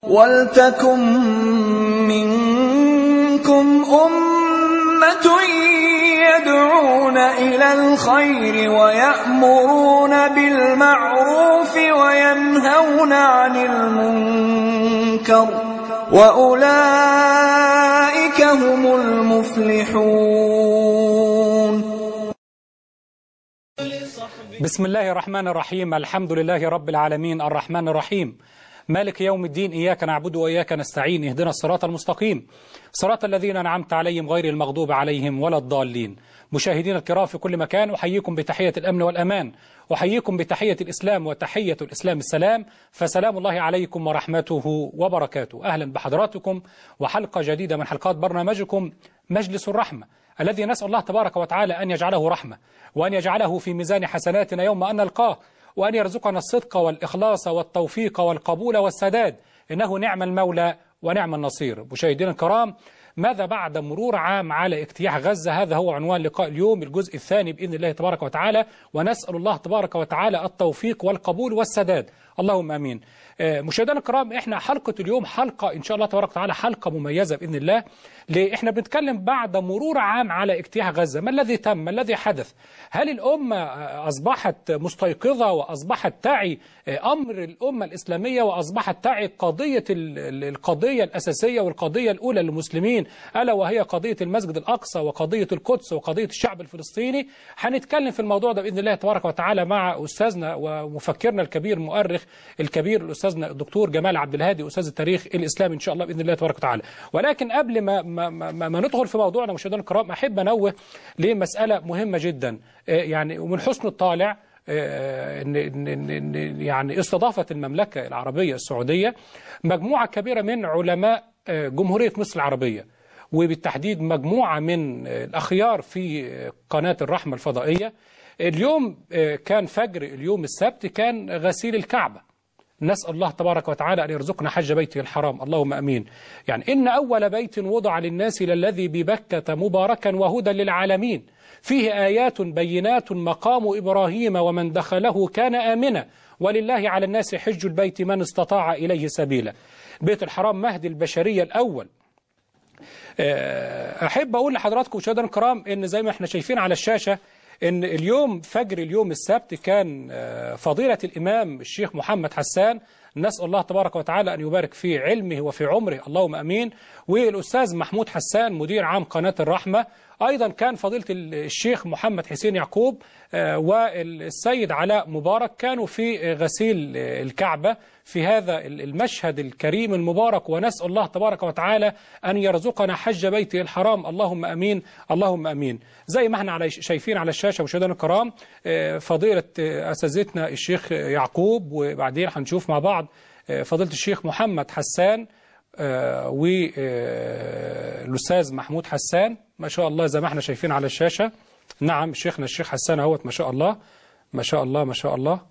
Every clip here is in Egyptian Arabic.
وَلْتَكُن مِّنكُمْ أُمَّةٌ يَدْعُونَ إِلَى الْخَيْرِ وَيَأْمُرُونَ بِالْمَعْرُوفِ وَيَنْهَوْنَ عَنِ الْمُنكَرِ ۚ وَأُولَٰئِكَ هُمُ الْمُفْلِحُونَ بسم الله الرحمن الرحيم الحمد لله رب العالمين الرحمن الرحيم مالك يوم الدين إياك نعبد وإياك نستعين اهدنا الصراط المستقيم صراط الذين أنعمت عليهم غير المغضوب عليهم ولا الضالين مشاهدين الكرام في كل مكان أحييكم بتحية الأمن والأمان أحييكم بتحية الإسلام وتحية الإسلام السلام فسلام الله عليكم ورحمته وبركاته أهلا بحضراتكم وحلقة جديدة من حلقات برنامجكم مجلس الرحمة الذي نسأل الله تبارك وتعالى أن يجعله رحمة وأن يجعله في ميزان حسناتنا يوم أن نلقاه وأن يرزقنا الصدق والإخلاص والتوفيق والقبول والسداد إنه نعم المولى ونعم النصير مشاهدينا الكرام ماذا بعد مرور عام على اجتياح غزة هذا هو عنوان لقاء اليوم الجزء الثاني بإذن الله تبارك وتعالى ونسأل الله تبارك وتعالى التوفيق والقبول والسداد اللهم أمين مشاهدينا الكرام احنا حلقة اليوم حلقة ان شاء الله تبارك وتعالى حلقة مميزة بإذن الله ليه احنا بنتكلم بعد مرور عام على اجتياح غزة ما الذي تم ما الذي حدث هل الأمة أصبحت مستيقظة وأصبحت تعي أمر الأمة الإسلامية وأصبحت تعي قضية القضية الأساسية والقضية الأولى للمسلمين ألا وهي قضية المسجد الأقصى وقضية القدس وقضية الشعب الفلسطيني هنتكلم في الموضوع ده بإذن الله تبارك وتعالى مع أستاذنا ومفكرنا الكبير المؤرخ الكبير الأستاذنا الدكتور جمال عبد الهادي أستاذ التاريخ الإسلامي إن شاء الله بإذن الله تبارك وتعالى ولكن قبل ما ما, ما, ما ندخل في موضوعنا مشاهدينا الكرام أحب أنوه لمسألة مهمة جدا يعني ومن حسن الطالع يعني استضافت المملكة العربية السعودية مجموعة كبيرة من علماء جمهورية مصر العربية وبالتحديد مجموعة من الأخيار في قناة الرحمة الفضائية اليوم كان فجر اليوم السبت كان غسيل الكعبة نسأل الله تبارك وتعالى أن يرزقنا حج بيته الحرام اللهم أمين يعني إن أول بيت وضع للناس للذي ببكة مباركا وهدى للعالمين فيه آيات بينات مقام إبراهيم ومن دخله كان آمنا ولله على الناس حج البيت من استطاع إليه سبيلا بيت الحرام مهد البشرية الأول أحب أقول لحضراتكم مشاهدينا الكرام إن زي ما احنا شايفين على الشاشة إن اليوم فجر اليوم السبت كان فضيلة الإمام الشيخ محمد حسان نسأل الله تبارك وتعالى أن يبارك في علمه وفي عمره اللهم أمين والأستاذ محمود حسان مدير عام قناة الرحمة أيضا كان فضيلة الشيخ محمد حسين يعقوب والسيد علاء مبارك كانوا في غسيل الكعبة في هذا المشهد الكريم المبارك ونسأل الله تبارك وتعالى أن يرزقنا حج بيته الحرام اللهم أمين اللهم أمين زي ما احنا شايفين على الشاشة مشاهدينا الكرام فضيلة أساتذتنا الشيخ يعقوب وبعدين هنشوف مع بعض فضيلة الشيخ محمد حسان والأستاذ محمود حسان ما شاء الله زي ما احنا شايفين على الشاشة نعم شيخنا الشيخ حسان اهوت ما شاء الله ما شاء الله ما شاء الله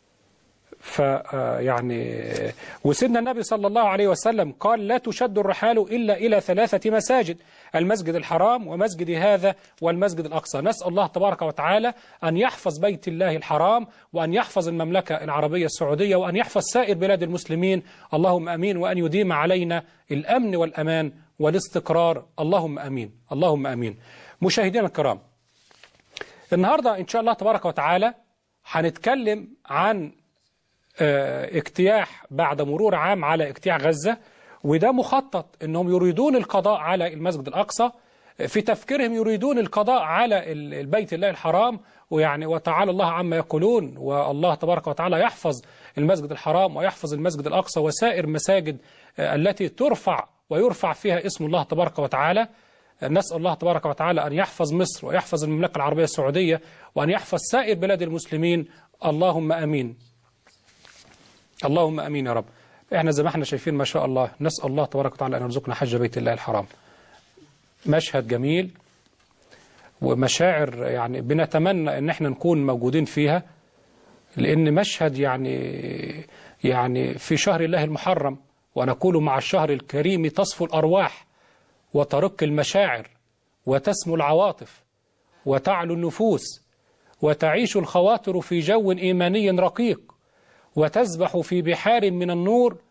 فيعني وسيدنا النبي صلى الله عليه وسلم قال لا تشد الرحال إلا إلى ثلاثة مساجد المسجد الحرام ومسجد هذا والمسجد الأقصى نسأل الله تبارك وتعالى أن يحفظ بيت الله الحرام وأن يحفظ المملكة العربية السعودية وأن يحفظ سائر بلاد المسلمين اللهم أمين وأن يديم علينا الأمن والأمان والاستقرار اللهم أمين اللهم أمين مشاهدينا الكرام النهاردة إن شاء الله تبارك وتعالى هنتكلم عن اجتياح بعد مرور عام على اجتياح غزة وده مخطط انهم يريدون القضاء على المسجد الاقصى في تفكيرهم يريدون القضاء على البيت الله الحرام ويعني وتعالى الله عما يقولون والله تبارك وتعالى يحفظ المسجد الحرام ويحفظ المسجد الاقصى وسائر مساجد التي ترفع ويرفع فيها اسم الله تبارك وتعالى نسأل الله تبارك وتعالى أن يحفظ مصر ويحفظ المملكة العربية السعودية وأن يحفظ سائر بلاد المسلمين اللهم أمين اللهم امين يا رب احنا زي ما احنا شايفين ما شاء الله نسال الله تبارك وتعالى ان يرزقنا حج بيت الله الحرام مشهد جميل ومشاعر يعني بنتمنى ان احنا نكون موجودين فيها لان مشهد يعني يعني في شهر الله المحرم ونقول مع الشهر الكريم تصفو الارواح وترق المشاعر وتسمو العواطف وتعلو النفوس وتعيش الخواطر في جو ايماني رقيق وتسبح في بحار من النور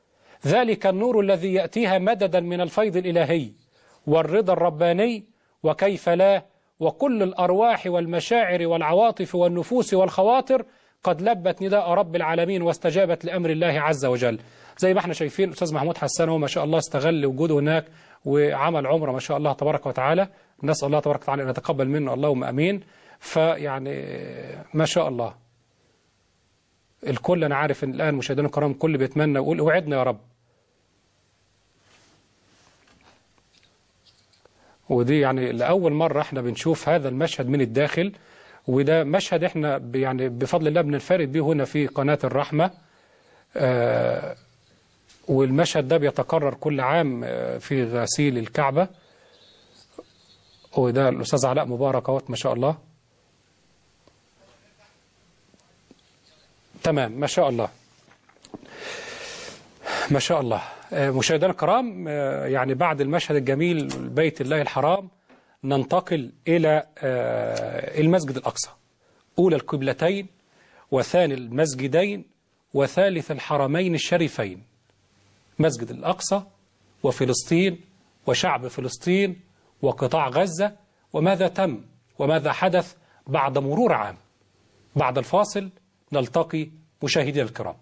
ذلك النور الذي يأتيها مددا من الفيض الإلهي والرضا الرباني وكيف لا وكل الأرواح والمشاعر والعواطف والنفوس والخواطر قد لبت نداء رب العالمين واستجابت لأمر الله عز وجل زي ما احنا شايفين الأستاذ محمود حسان هو ما شاء الله استغل وجوده هناك وعمل عمره ما شاء الله تبارك وتعالى نسأل الله تبارك وتعالى أن يتقبل منه اللهم أمين فيعني ما شاء الله الكل أنا عارف أن الآن مشاهدينا الكرام الكل بيتمنى ويقول اوعدنا يا رب ودي يعني لأول مرة احنا بنشوف هذا المشهد من الداخل وده مشهد احنا ب- يعني بفضل الله بننفرد به هنا في قناة الرحمة آه والمشهد ده بيتكرر كل عام آه، في غسيل الكعبة وده الأستاذ علاء مبارك اهوت ما شاء الله تمام ما شاء الله ما شاء الله آه، مشاهدينا الكرام آه، يعني بعد المشهد الجميل بيت الله الحرام ننتقل إلى آه، المسجد الأقصى أولى القبلتين وثاني المسجدين وثالث الحرمين الشريفين مسجد الأقصى وفلسطين وشعب فلسطين وقطاع غزة وماذا تم وماذا حدث بعد مرور عام بعد الفاصل نلتقي مشاهدينا الكرام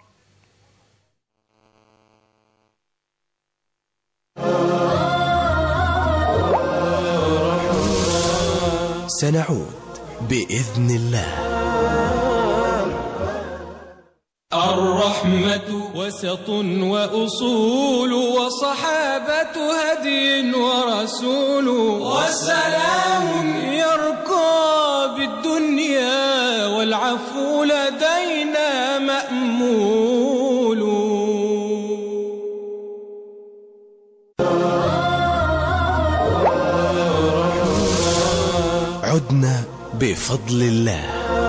سنعود بإذن الله الرحمة وسط وأصول وصحابة هدي ورسول وسلام يرقى بالدنيا والعفو لدينا مأمول عدنا بفضل الله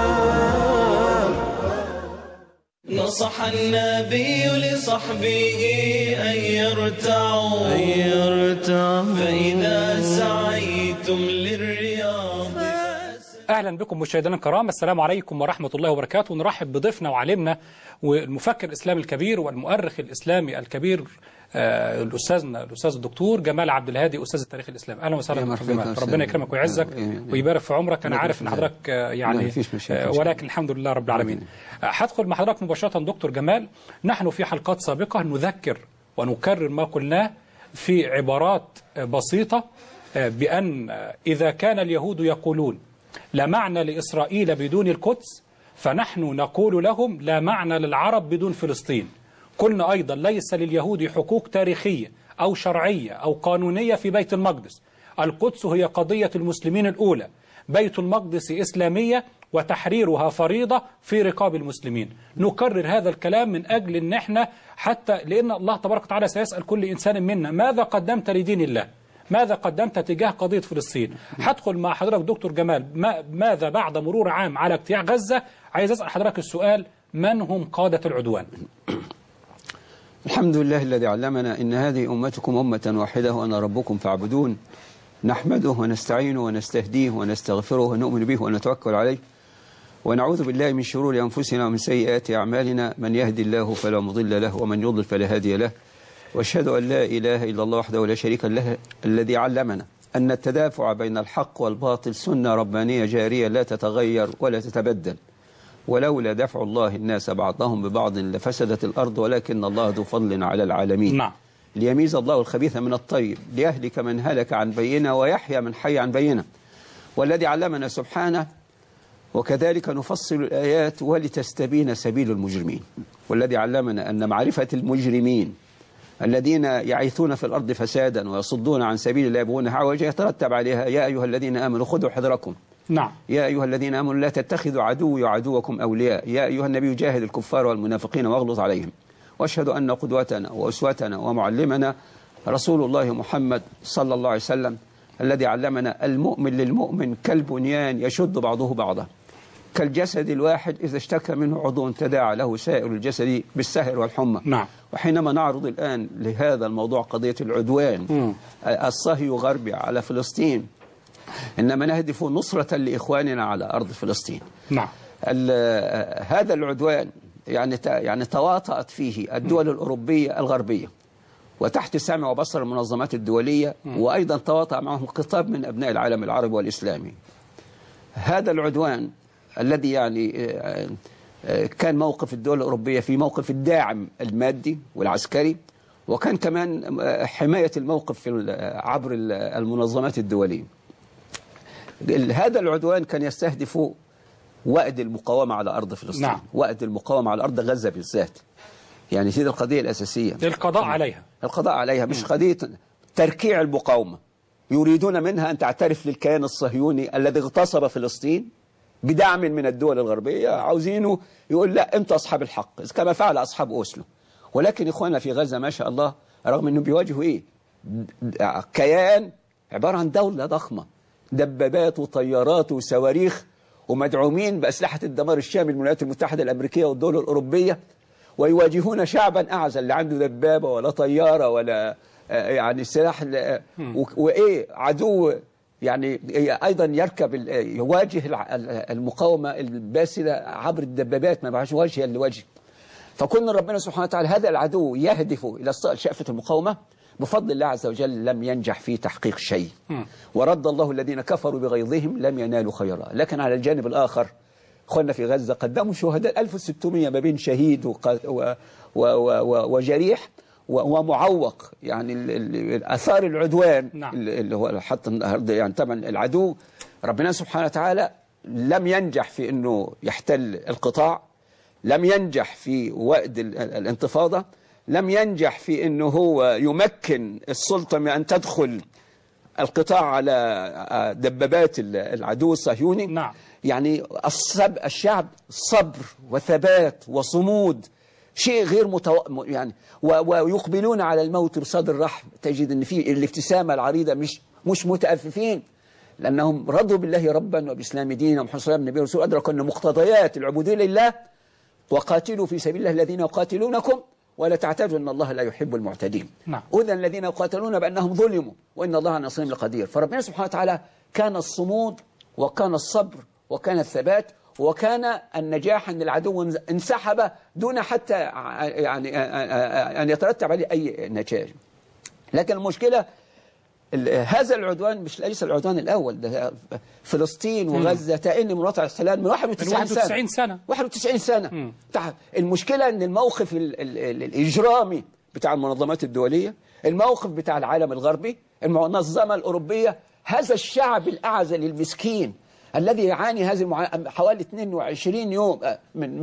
نصح النبي لصحبه أن يرتعوا أن يرتعوا فإذا سعيتم للرياض اهلا بكم مشاهدينا الكرام السلام عليكم ورحمه الله وبركاته نرحب بضيفنا وعالمنا والمفكر الاسلامي الكبير والمؤرخ الاسلامي الكبير آه، الاستاذنا الاستاذ الدكتور جمال عبد الهادي استاذ التاريخ الاسلامي اهلا وسهلا يا دكتور مرحبا جمال بك، ربنا أستاذ. يكرمك ويعزك آه، آه، آه. ويبارك في عمرك انا الله عارف ان يبارك في حضرتك آه، يعني لا، مفيش مشاكل آه، إن شاء ولكن الحمد لله رب العالمين آه، هدخل مع حضرتك مباشره دكتور جمال نحن في حلقات سابقه نذكر ونكرر ما قلناه في عبارات آه، بسيطه آه، بان آه، اذا كان اليهود يقولون لا معنى لإسرائيل بدون القدس فنحن نقول لهم لا معنى للعرب بدون فلسطين قلنا أيضا ليس لليهود حقوق تاريخية أو شرعية أو قانونية في بيت المقدس القدس هي قضية المسلمين الأولى بيت المقدس إسلامية وتحريرها فريضة في رقاب المسلمين نكرر هذا الكلام من أجل أن احنا حتى لأن الله تبارك وتعالى سيسأل كل إنسان منا ماذا قدمت لدين الله ماذا قدمت تجاه قضية فلسطين هدخل مع حضرتك دكتور جمال ما ماذا بعد مرور عام على اجتياح غزة عايز أسأل حضرتك السؤال من هم قادة العدوان الحمد لله الذي علمنا إن هذه أمتكم أمة واحدة وأنا ربكم فاعبدون نحمده ونستعينه ونستهديه ونستغفره ونؤمن به ونتوكل عليه ونعوذ بالله من شرور أنفسنا ومن سيئات أعمالنا من يهدي الله فلا مضل له ومن يضلل فلا هادي له واشهد أن لا إله إلا الله وحده لا شريك له الذي علمنا أن التدافع بين الحق والباطل سنة ربانية جارية لا تتغير ولا تتبدل ولولا دفع الله الناس بعضهم ببعض لفسدت الأرض ولكن الله ذو فضل على العالمين نعم ليميز الله الخبيث من الطيب ليهلك من هلك عن بينة ويحيى من حي عن بينة والذي علمنا سبحانه وكذلك نفصل الآيات ولتستبين سبيل المجرمين والذي علمنا أن معرفة المجرمين الذين يعيثون في الأرض فسادا ويصدون عن سبيل الله يبغونها عوجا يترتب عليها يا أيها الذين آمنوا خذوا حذركم نعم يا أيها الذين آمنوا لا تتخذوا عدوي وعدوكم أولياء يا أيها النبي جاهد الكفار والمنافقين واغلظ عليهم واشهد أن قدوتنا وأسوتنا ومعلمنا رسول الله محمد صلى الله عليه وسلم الذي علمنا المؤمن للمؤمن كالبنيان يشد بعضه بعضا كالجسد الواحد إذا اشتكى منه عضو تداعى له سائر الجسد بالسهر والحمى نعم وحينما نعرض الآن لهذا الموضوع قضية العدوان الصهي غربي على فلسطين إنما نهدف نصرة لإخواننا على أرض فلسطين نعم ال- هذا العدوان يعني ت- يعني تواطأت فيه الدول الأوروبية الغربية وتحت سمع وبصر المنظمات الدولية وأيضا تواطأ معهم خطاب من أبناء العالم العربي والإسلامي هذا العدوان الذي يعني آه، آه، كان موقف الدول الأوروبية في موقف الداعم المادي والعسكري وكان كمان آه، حماية الموقف في ال- عبر ال- المنظمات الدولية ال- هذا العدوان كان يستهدف وأد المقاومة على أرض فلسطين نعم. وأد المقاومة على أرض غزة بالذات يعني هذه القضية الأساسية للقضاء عليها القضاء عليها مش قضية تركيع المقاومة يريدون منها أن تعترف للكيان الصهيوني الذي اغتصب فلسطين بدعم من الدول الغربية عاوزينه يقول لا أنتوا أصحاب الحق كما فعل أصحاب أوسلو ولكن إخواننا في غزة ما شاء الله رغم أنهم بيواجهوا إيه د- كيان عبارة عن دولة ضخمة دبابات وطيارات وصواريخ ومدعومين بأسلحة الدمار الشامل من الولايات المتحدة الأمريكية والدول الأوروبية ويواجهون شعبا أعزل لا عنده دبابة ولا طيارة ولا آه، يعني سلاح ل- و- وإيه عدو يعني أيضا يركب ال- يواجه الع- ال- المقاومة الباسلة عبر الدبابات ما بعرفش وجها لوجه فكنا ربنا سبحانه وتعالى هذا العدو يهدف إلى استئصال شأفة المقاومة بفضل الله عز وجل لم ينجح في تحقيق شيء ورد الله الذين كفروا بغيظهم لم ينالوا خيرا لكن على الجانب الآخر اخواننا في غزة قدموا شهداء 1600 ما بين شهيد وق- و و و و وجريح و- ومعوق يعني ال- ال- اثار العدوان نعم. ال- اللي هو حتى النهارده يعني طبعا العدو ربنا سبحانه وتعالى لم ينجح في انه يحتل القطاع لم ينجح في وقت ال- ال- الانتفاضة لم ينجح في انه هو يمكن السلطة من ان تدخل القطاع على آه، دبابات ال- العدو الصهيوني نعم. يعني الصب الشعب صبر وثبات وصمود شيء غير متو... م- يعني و... ويقبلون على الموت بصدر رحب تجد ان في الابتسامه العريضه مش مش متأففين لانهم رضوا بالله ربا وباسلام دينا ومحمد صلى الله عليه وسلم رسول ادركوا ان مقتضيات العبوديه لله وقاتلوا في سبيل الله الذين يقاتلونكم ولا تعتدوا ان الله لا يحب المعتدين نعم. اذن الذين يقاتلون بانهم ظلموا وان الله عن نصرهم لقدير فربنا سبحانه وتعالى كان الصمود وكان الصبر وكان الثبات وكان النجاح ان العدو انسحب دون حتى ع- يعني ان يترتب عليه اي نتائج لكن المشكله ال- هذا العدوان مش ليس العدوان الاول ده فلسطين وغزه تئن من وضع الاحتلال من 91 من 91 سنة. 91 سنة مم. تع- المشكلة ان الموقف ال ال ال الإجرامي بتاع المنظمات الدولية الموقف بتاع العالم الغربي المنظمة الأوروبية هذا الشعب الأعزل المسكين الذي يعاني هذه المعا... حوالي 22 يوم آه، من من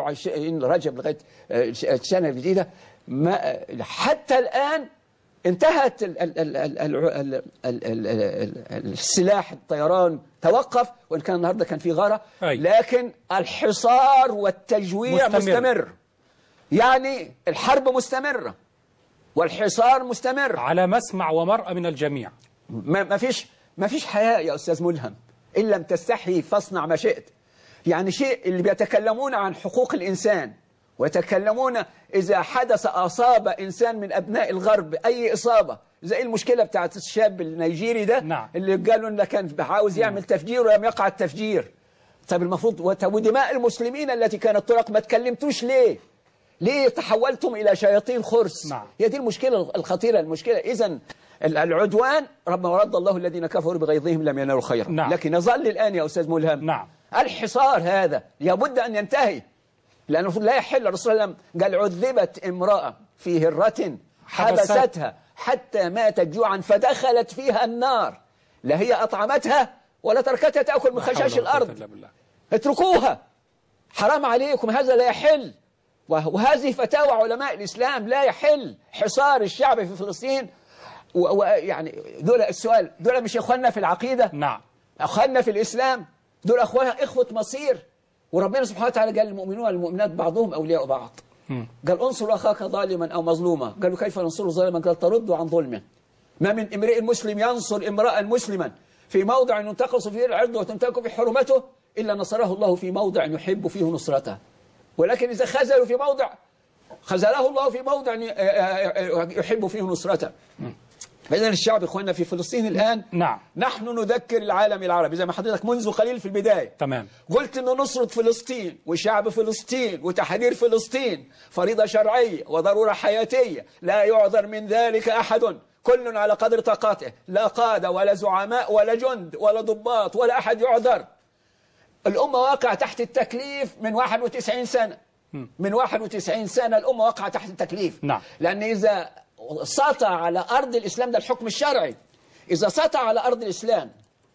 27 رجب لغاية آه، السنة الجديدة ما آه، حتى الآن انتهت ال ال ال ال ال ال ال ال ال السلاح الطيران توقف وإن كان النهاردة كان في غارة أي. لكن الحصار والتجويع مستمر. مستمر, مستمر. يعني الحرب مستمرة والحصار مستمر على مسمع ومرأى من الجميع ما ما فيش ما فيش حياء يا أستاذ ملهم إن لم تستحي فاصنع ما شئت يعني شيء اللي بيتكلمون عن حقوق الإنسان ويتكلمون إذا حدث أصاب إنسان من أبناء الغرب أي إصابة زي المشكلة بتاعت الشاب النيجيري ده نعم. اللي قالوا إنه كان عاوز يعمل تفجير ولم يقع التفجير طب المفروض وت- ودماء المسلمين التي كانت ترق ما تكلمتوش ليه ليه تحولتم إلى شياطين خرس نعم. هي دي المشكلة الخطيرة المشكلة إذا العدوان رب ورد الله الذين كفروا بغيظهم لم ينالوا خيرا نعم. لكن يظل الآن يا أستاذ ملهم نعم. الحصار هذا لابد أن ينتهي لأنه المفروض لا يحل الرسول صلى الله عليه وسلم قال عذبت امرأة في هرة حبست. حبستها حتى ماتت جوعا فدخلت فيها النار لا هي أطعمتها ولا تركتها تأكل من لا حول خشاش ولا قوة الأرض إلا بالله. اتركوها حرام عليكم هذا لا يحل وه- وهذه فتاوى علماء الإسلام لا يحل حصار الشعب في فلسطين ويعني دول السؤال دول مش إخواننا في العقيدة نعم أخواننا في الإسلام دول أخوانا إخوة مصير وربنا سبحانه وتعالى قال المؤمنون والمؤمنات بعضهم أولياء بعض قال انصر أخاك ظالما أو مظلوما قالوا كيف ننصر ظالما قال ترد عن ظلمه ما من امرئ مسلم ينصر امرأ مسلما في موضع ينتقص فيه العرض وتنتهك في حرمته إلا نصره الله في موضع يحب فيه نصرته ولكن إذا خذلوا في موضع خذله الله في موضع يحب فيه نصرته فإذا الشعب إخواننا في فلسطين الآن نعم. نحن نذكر العالم العربي زي ما حضرتك منذ قليل في البداية تمام قلت أن نصرة فلسطين وشعب فلسطين وتحرير فلسطين فريضة شرعية وضرورة حياتية لا يعذر من ذلك أحد كل على قدر طاقته لا قادة ولا زعماء ولا جند ولا ضباط ولا أحد يعذر الأمة واقعة تحت التكليف من 91 سنة من 91 سنة الأمة واقعة تحت التكليف نعم. لأن إذا سطع على أرض الإسلام ده الحكم الشرعي إذا سطع على أرض الإسلام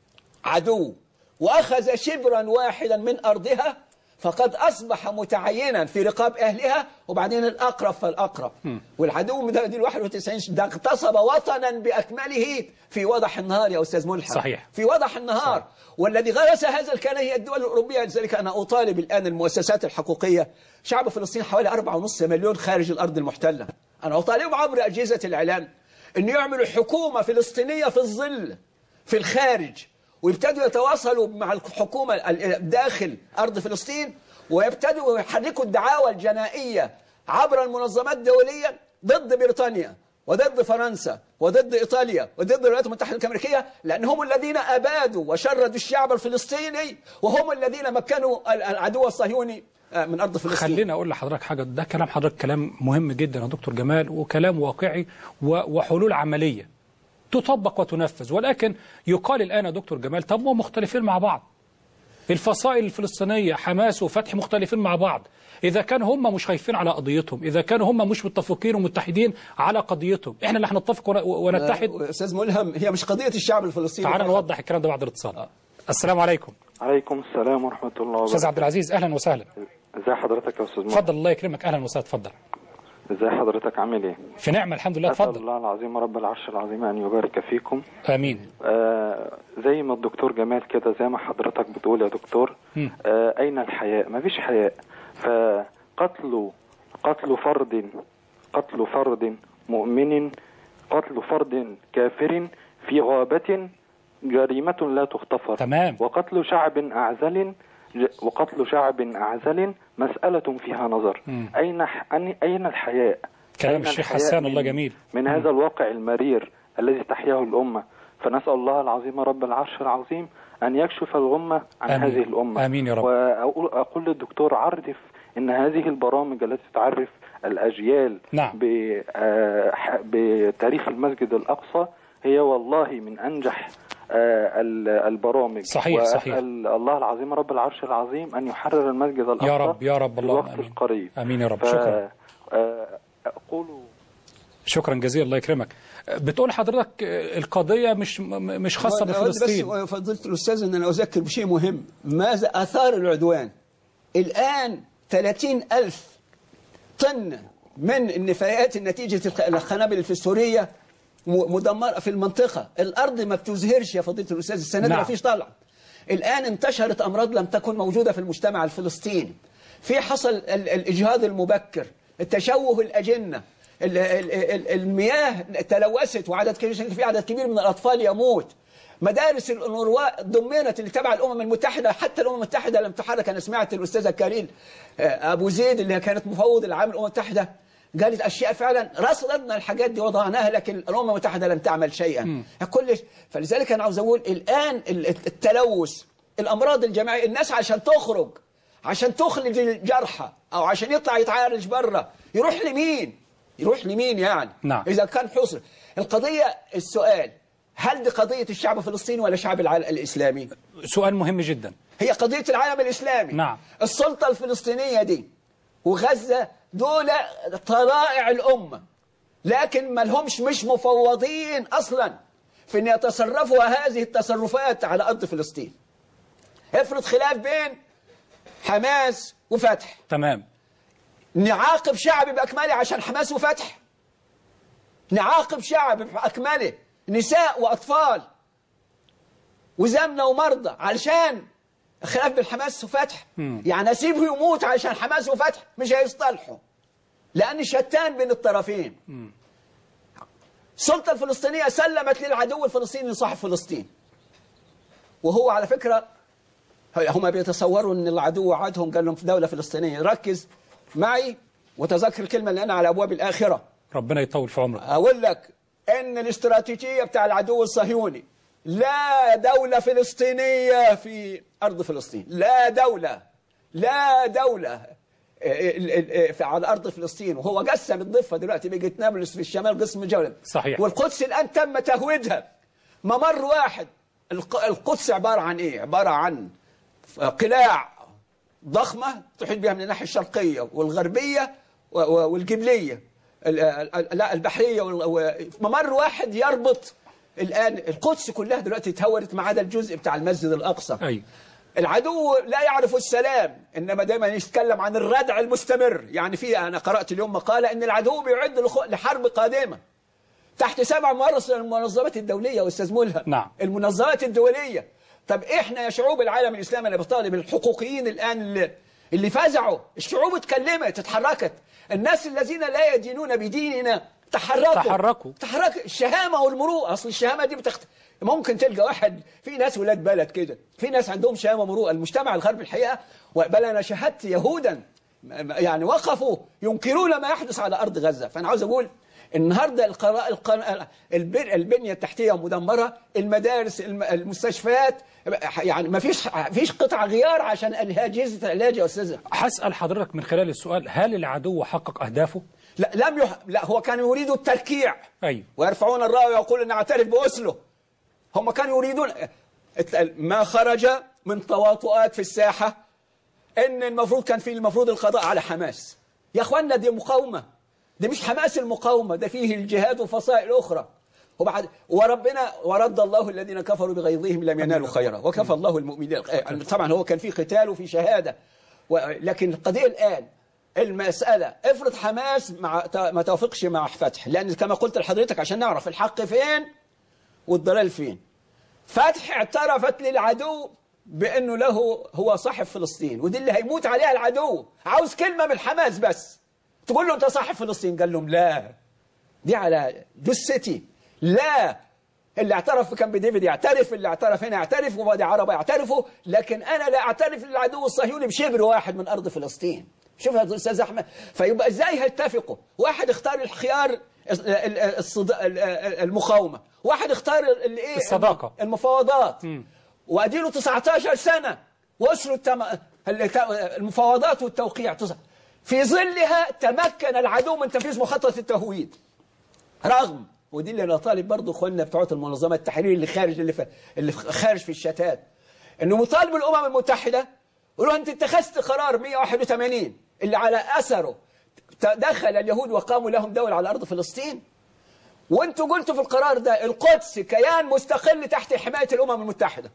عدو وأخذ شبرا واحدا من أرضها فقد أصبح متعينا في رقاب أهلها وبعدين الأقرب فالأقرب والعدو ده دي ال 91 ده اغتصب وطنا بأكمله في وضح النهار يا أستاذ ملحم صحيح. في وضح النهار والذي غرس هذا الكلام هي الدول الأوروبية لذلك أنا أطالب الآن المؤسسات الحقوقية شعب فلسطين حوالي 4.5 مليون خارج الأرض المحتلة أنا أطالب عبر أجهزة الإعلام أن يعملوا حكومة فلسطينية في الظل في الخارج ويبتدوا يتواصلوا مع الحكومة ال- داخل أرض فلسطين ويبتدوا يحركوا الدعاوى الجنائية عبر المنظمات الدولية ضد بريطانيا وضد فرنسا وضد إيطاليا وضد الولايات المتحدة الأمريكية لأنهم الذين أبادوا وشردوا الشعب الفلسطيني وهم الذين مكنوا ال- العدو الصهيوني آه، من أرض فلسطين خليني اقول لحضرتك حاجه ده كلام حضرتك كلام مهم جدا يا دكتور جمال وكلام واقعي و- وحلول عمليه تطبق وتنفذ ولكن يقال الان يا دكتور جمال طب ما هم مختلفين مع بعض الفصائل الفلسطينيه حماس وفتح مختلفين مع بعض اذا كانوا هم مش خايفين على قضيتهم اذا كانوا هم مش متفقين ومتحدين على قضيتهم احنا اللي هنتفق ون- ونتحد آه، أستاذ ملهم هي مش قضية الشعب الفلسطيني تعال فقط. نوضح الكلام ده بعد الاتصال السلام عليكم عليكم السلام ورحمة الله استاذ وبركاته عبد العزيز اهلا وسهلا ازي حضرتك يا استاذ مصر اتفضل الله يكرمك اهلا وسهلا اتفضل ازي حضرتك عامل ايه في نعمه الحمد لله اسال اتفضل الله العظيم رب العرش العظيم ان يبارك فيكم امين آه زي ما الدكتور جمال كده زي ما حضرتك بتقول يا دكتور مم. آه اين الحياء مفيش حياء فقتل قتل فرد قتل فرد مؤمن قتل فرد كافر في غابة جريمة لا تغتفر تمام. وقتل شعب أعزل ج- وقتل شعب أعزل مسألة فيها نظر مم. أين ح- أن- أين الحياء كلام أين الشيخ الحياء حسان الله من- جميل. من مم. هذا الواقع المرير الذي تحياه الأمة فنسأل الله العظيم رب العرش العظيم أن يكشف الغمة عن آمين. هذه الأمة آمين يا رب. وأقول أقول للدكتور عرف أن هذه البرامج التي تعرف الأجيال نعم. ب- آه، ح- بتاريخ المسجد الأقصى هي والله من أنجح آه، ال- البرامج صحيح، صحيح. وأسأل الله العظيم رب العرش العظيم أن يحرر المسجد الأقصى يا رب يا رب في اللهم الوقت آمين القريب آمين يا رب ف- شكرا آه، أقول شكرا جزيلا الله يكرمك بتقول حضرتك القضية مش م- مش خاصة أود بفلسطين بس فضيلة الأستاذ أن أنا أذكر بشيء مهم ماذا أثار العدوان الآن 30 ألف طن من النفايات نتيجة الخ- القنابل الفسفورية م- مدمرة في المنطقة الأرض ما بتزهرش يا فضيلة الأستاذ السنة دي نعم. ما فيش طلع الآن انتشرت أمراض لم تكن موجودة في المجتمع الفلسطيني في حصل ال- الإجهاض المبكر التشوه الأجنة ال- ال- ال- المياه تلوثت وعدد كبير في عدد كبير من الأطفال يموت مدارس الأنورواء ضمنت اللي تبع الأمم المتحدة حتى الأمم المتحدة لم تحرك أنا سمعت الأستاذة كارين آه، أبو زيد اللي كانت مفوض العام الأمم المتحدة قالت أشياء فعلا رصدنا الحاجات دي وضعناها لكن الأمم المتحدة لم تعمل شيئا كل فلذلك أنا عاوز أقول الآن ال- التلوث الأمراض الجماعية الناس عشان تخرج عشان تخرج الجرحى أو عشان يطلع يتعالج بره يروح لمين يروح لمين يعني نعم. إذا كان حصر القضية السؤال هل دي قضية الشعب الفلسطيني ولا شعب العالم الإسلامي سؤال مهم جدا هي قضية العالم الإسلامي نعم. السلطة الفلسطينية دي وغزة دول طلائع الأمة لكن ما لهمش مش مفوضين أصلا في أن يتصرفوا هذه التصرفات على أرض فلسطين افرض خلاف بين حماس وفتح تمام نعاقب شعب بأكمله عشان حماس وفتح نعاقب شعب بأكمله نساء وأطفال وزمنة ومرضى علشان خلاف بين حماس وفتح يعني أسيبه يموت عشان حماس وفتح مش هيصطلحوا لأن شتان بين الطرفين السلطة الفلسطينية سلمت للعدو الفلسطيني صاحب فلسطين وهو على فكرة هم بيتصوروا ان العدو وعدهم قال لهم في دولة فلسطينية ركز معي وتذكر الكلمة اللي أنا على أبواب الآخرة ربنا يطول في عمرك أقول لك ان الاستراتيجيه بتاع العدو الصهيوني لا دوله فلسطينيه في ارض فلسطين لا دوله لا دوله ال- ال- ال- في- على ارض فلسطين وهو قسم الضفه دلوقتي بقت نابلس في الشمال قسم جولة صحيح. والقدس الان تم تهويدها ممر واحد الق- القدس عباره عن ايه عباره عن قلاع ضخمة تحيط بها من الناحية الشرقية والغربية و- و- والقبلية ال- ال- لا البحرية وال- و- ممر واحد يربط الآن القدس كلها دلوقتي تهورت ما عدا الجزء بتاع المسجد الأقصى أيوة. العدو لا يعرف السلام إنما دايما يتكلم عن الردع المستمر يعني في أنا قرأت اليوم مقالة إن العدو بيعد لخ- لحرب قادمة تحت سبع مؤرس المنظمات الدولية واستاذ ملهم نعم. المنظمات الدولية طب احنا يا شعوب العالم الاسلامي انا بطالب الحقوقيين الان اللي, اللي فزعوا الشعوب اتكلمت اتحركت الناس الذين لا يدينون بديننا تحركوا تحركوا. تحرك الشهامة والمروءة اصل الشهامة دي بتخت... ممكن تلقى واحد في ناس ولاد بلد كده في ناس عندهم شهامة ومروءة المجتمع الغربي الحقيقة بل انا شاهدت يهودا يعني وقفوا ينكرون ما يحدث على ارض غزة فانا عاوز اقول النهارده القراء القن... البن... البنيه التحتيه مدمره المدارس الم... المستشفيات يعني ما فيش فيش قطع غيار عشان اجهزه العلاج يا استاذ هسأل حضرتك من خلال السؤال هل العدو حقق أهدافه؟ لا لم يح... لا هو كان يريد التركيع أيوة. ويرفعون الرايه ويقول نعترف بأسله هم كانوا يريدون ما خرج من تواطؤات في الساحة ان المفروض كان في المفروض القضاء على حماس يا اخوانا دي مقاومة دي مش حماس المقاومة ده فيه الجهاد وفصائل أخرى وبعد وربنا ورد الله الذين كفروا بغيظهم لم ينالوا خيرا وكفى الله المؤمنين طبعا هو كان في قتال وفي شهادة و- لكن القضية الآن المسألة افرض حماس مع ما توافقش مع فتح لأن كما قلت لحضرتك عشان نعرف الحق فين والضلال فين فتح اعترفت للعدو بأنه له هو صاحب فلسطين ودي اللي هيموت عليها العدو عاوز كلمة من حماس بس تقول له أنت صاحب فلسطين قال لهم لا دي على جثتي لا اللي اعترف في كامب ديفيد يعترف اللي اعترف هنا يعترف ووادي عربة يعترفوا لكن أنا لا أعترف للعدو الصهيوني بشبر واحد من أرض فلسطين شوف يا أستاذ أحمد فيبقى إزاي هيتفقوا واحد اختار الخيار ال- ال- الصد- ال- المقاومة واحد اختار ال- الايه الصداقة. المفاوضات واديله 19 سنة وصلوا التم... ال- المفاوضات والتوقيع تص- في ظلها تمكن العدو من تنفيذ مخطط التهويد رغم ودي اللي انا طالب برضه اخواننا بتوع المنظمه التحرير اللي خارج اللي, في اللي خارج في الشتات انه مطالب الامم المتحده يقولوا انت اتخذت قرار 181 اللي على اثره دخل اليهود وقاموا لهم دوله على ارض فلسطين وانتوا قلتوا في القرار ده القدس كيان مستقل تحت حمايه الامم المتحده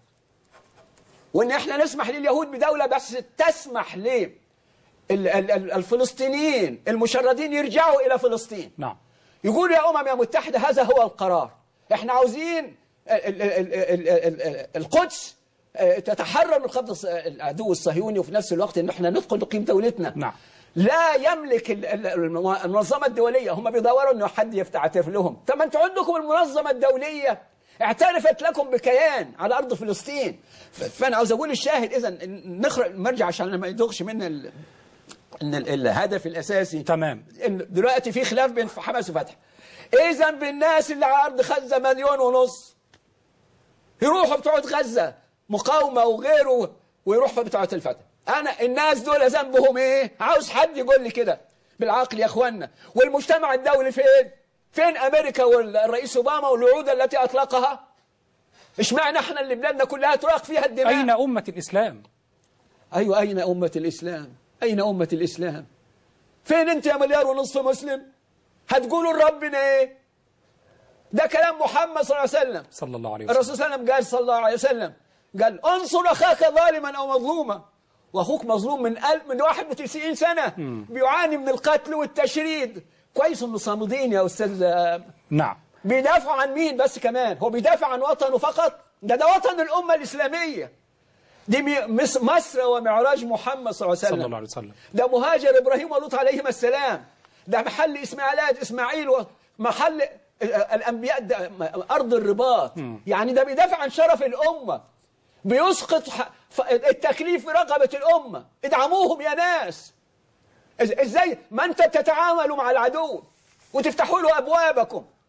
وان احنا نسمح لليهود بدوله بس تسمح ليه ال- ال- ال- الفلسطينيين المشردين يرجعوا الى فلسطين نعم يقول يا أمم يا متحدة هذا هو القرار احنا عاوزين ال- ال- ال- ال- ال- ال- القدس آه، تتحرر من قبض الص- العدو الصهيوني وفي نفس الوقت ان احنا ندخل نقيم دولتنا نعم. لا يملك ال- ال- الم- المنظمة الدولية هم بيدوروا انه حد يعترف لهم طب ما انتوا عندكم المنظمة الدولية اعترفت لكم بكيان على ارض فلسطين ف- فانا عاوز اقول الشاهد اذا نخرج نرجع عشان ما يدوخش منا ال- ان ال- الهدف الاساسي تمام إن دلوقتي في خلاف بين حماس وفتح اذا بالناس اللي على ارض غزه مليون ونص يروحوا بتوع غزه مقاومه وغيره ويروحوا بتوع الفتح انا الناس دول ذنبهم ايه عاوز حد يقول لي كده بالعقل يا اخوانا والمجتمع الدولي فين فين امريكا والرئيس اوباما والوعود التي اطلقها اشمعنى احنا اللي بلادنا كلها تراق فيها الدماء أين أمة الإسلام؟ أيوة أين أمة الإسلام أين أمة الإسلام فين أنت يا مليار ونصف مسلم هتقولوا لربنا إيه ده كلام محمد صلى الله عليه وسلم صلى الله عليه وسلم الرسول صلى الله عليه وسلم قال صلى الله عليه وسلم قال انصر أخاك ظالما أو مظلوما وأخوك مظلوم من ألف من 91 سنة بيعاني من القتل والتشريد كويس إنه صامدين يا أستاذ آه، نعم بيدافعوا عن مين بس كمان هو بيدافع عن وطنه فقط ده ده وطن الأمة الإسلامية دي مي- مس- مصر ومعراج محمد صلى الله عليه وسلم صلى الله عليه وسلم ده مهاجر إبراهيم ولوط عليهما السلام ده محل إسماعيلات إسماعيل ومحل الأنبياء ده أرض الرباط يعني ده بيدافع عن شرف الأمة بيسقط ح- ف- التكليف في رقبة الأمة ادعموهم يا ناس إز- ازاي ما انت تتعاملوا مع العدو وتفتحوا له ابوابكم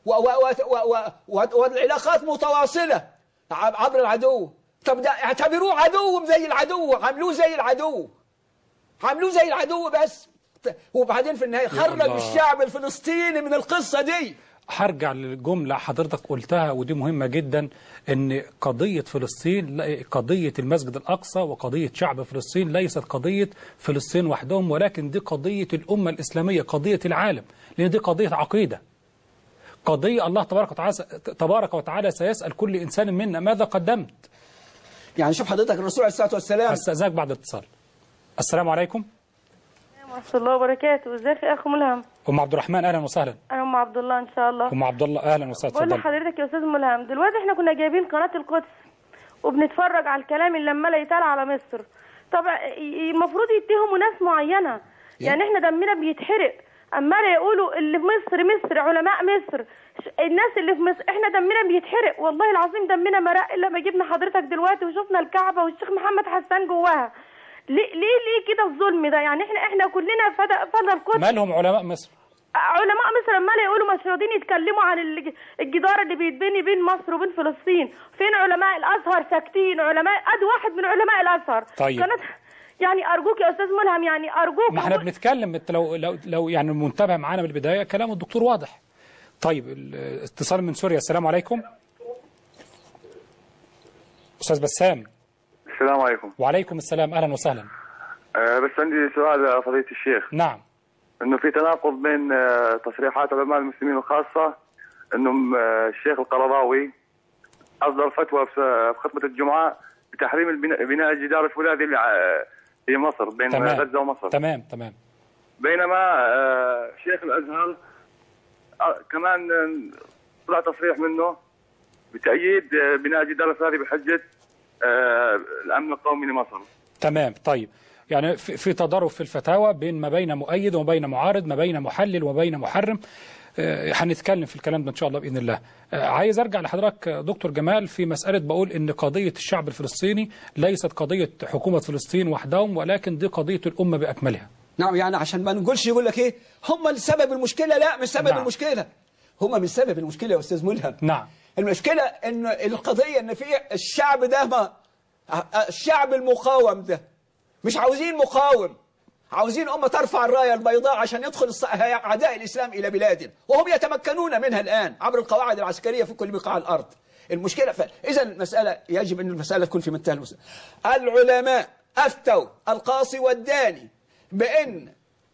و و و و و والعلاقات متواصلة ع- عبر العدو طب ده اعتبروه عدو زي العدو عملوه زي العدو عملوه زي العدو بس وبعدين في النهاية خرج الله. الشعب الفلسطيني من القصة دي هرجع للجملة حضرتك قلتها ودي مهمة جدا ان قضية فلسطين لا- قضية المسجد الأقصى وقضية شعب فلسطين ليست قضية فلسطين وحدهم ولكن دي قضية الأمة الإسلامية قضية العالم لأن دي قضية عقيدة قضية الله تبارك وتعالى تبارك وتعالى سيسأل كل إنسان منا ماذا قدمت يعني شوف حضرتك الرسول عليه الصلاة والسلام استأذنك بعد اتصال السلام عليكم ورحمة الله وبركاته ازيك يا اخو ملهم أم عبد الرحمن أهلا وسهلا انا ام عبد الله ان شاء الله أم عبد الله أهلا وسهلا بقول اتفضل لحضرتك يا استاذ ملهم دلوقتي احنا كنا جايبين قناة القدس وبنتفرج على الكلام اللي لما يتقال على مصر طبعا ي- المفروض يتهموا ناس معينة يعني احنا دمنا بيتحرق اما يقولوا اللي في مصر مصر علماء مصر ش- الناس اللي في مصر احنا دمنا بيتحرق والله العظيم دمنا مرق الا ما جبنا حضرتك دلوقتي وشفنا الكعبة والشيخ محمد حسان جواها ليه ليه ليه كده الظلم ده يعني احنا احنا كلنا فدا فدا القدس مالهم علماء مصر علماء مصر لما يقولوا مش راضيين يتكلموا عن الج- الجدار اللي بيتبني بين مصر وبين فلسطين فين علماء الازهر ساكتين علماء ادي واحد من علماء الازهر طيب. كانت يعني ارجوك يا استاذ ملهم يعني ارجوك ما احنا بنتكلم انت لو لو لو يعني منتبه معانا من البدايه كلام الدكتور واضح. طيب الاتصال من سوريا السلام عليكم. استاذ بسام السلام عليكم وعليكم السلام اهلا وسهلا. أه بس عندي سؤال يا فضيلة الشيخ نعم انه في تناقض بين آه، تصريحات علماء المسلمين الخاصة انه آه، الشيخ القرضاوي اصدر فتوى في في خطبة الجمعة بتحريم البناء بناء الجدار الفولاذي اللي ع- في مصر بين تمام غزة ومصر تمام تمام بينما آه، شيخ الازهر آه، كمان آه، طلع تصريح منه بتأييد آه، بناء الجدار الفولاذي بحجة آه، الامن القومي لمصر تمام طيب يعني في, في تضارب في الفتاوى بين ما بين مؤيد وما بين معارض ما بين محلل وما بين محرم آه، هنتكلم في الكلام ده ان شاء الله باذن الله آه، عايز ارجع لحضرتك آه، دكتور جمال في مساله بقول ان قضيه الشعب الفلسطيني ليست قضيه حكومه فلسطين وحدهم ولكن دي قضيه الامه باكملها نعم يعني عشان ما نقولش يقول لك ايه هم السبب المشكلة لا مش سبب نعم. المشكلة هم مش سبب المشكلة يا أستاذ ملهم نعم المشكلة ان القضية ان في الشعب ده ما الشعب المقاوم ده مش عاوزين مقاوم عاوزين أمة ترفع الراية البيضاء عشان يدخل الص- أعداء الإسلام إلى بلادنا وهم يتمكنون منها الآن عبر القواعد العسكرية في كل بقاع الأرض المشكلة ف... إذا المسألة يجب أن المسألة تكون في منتهى المسألة العلماء أفتوا القاصي والداني بأن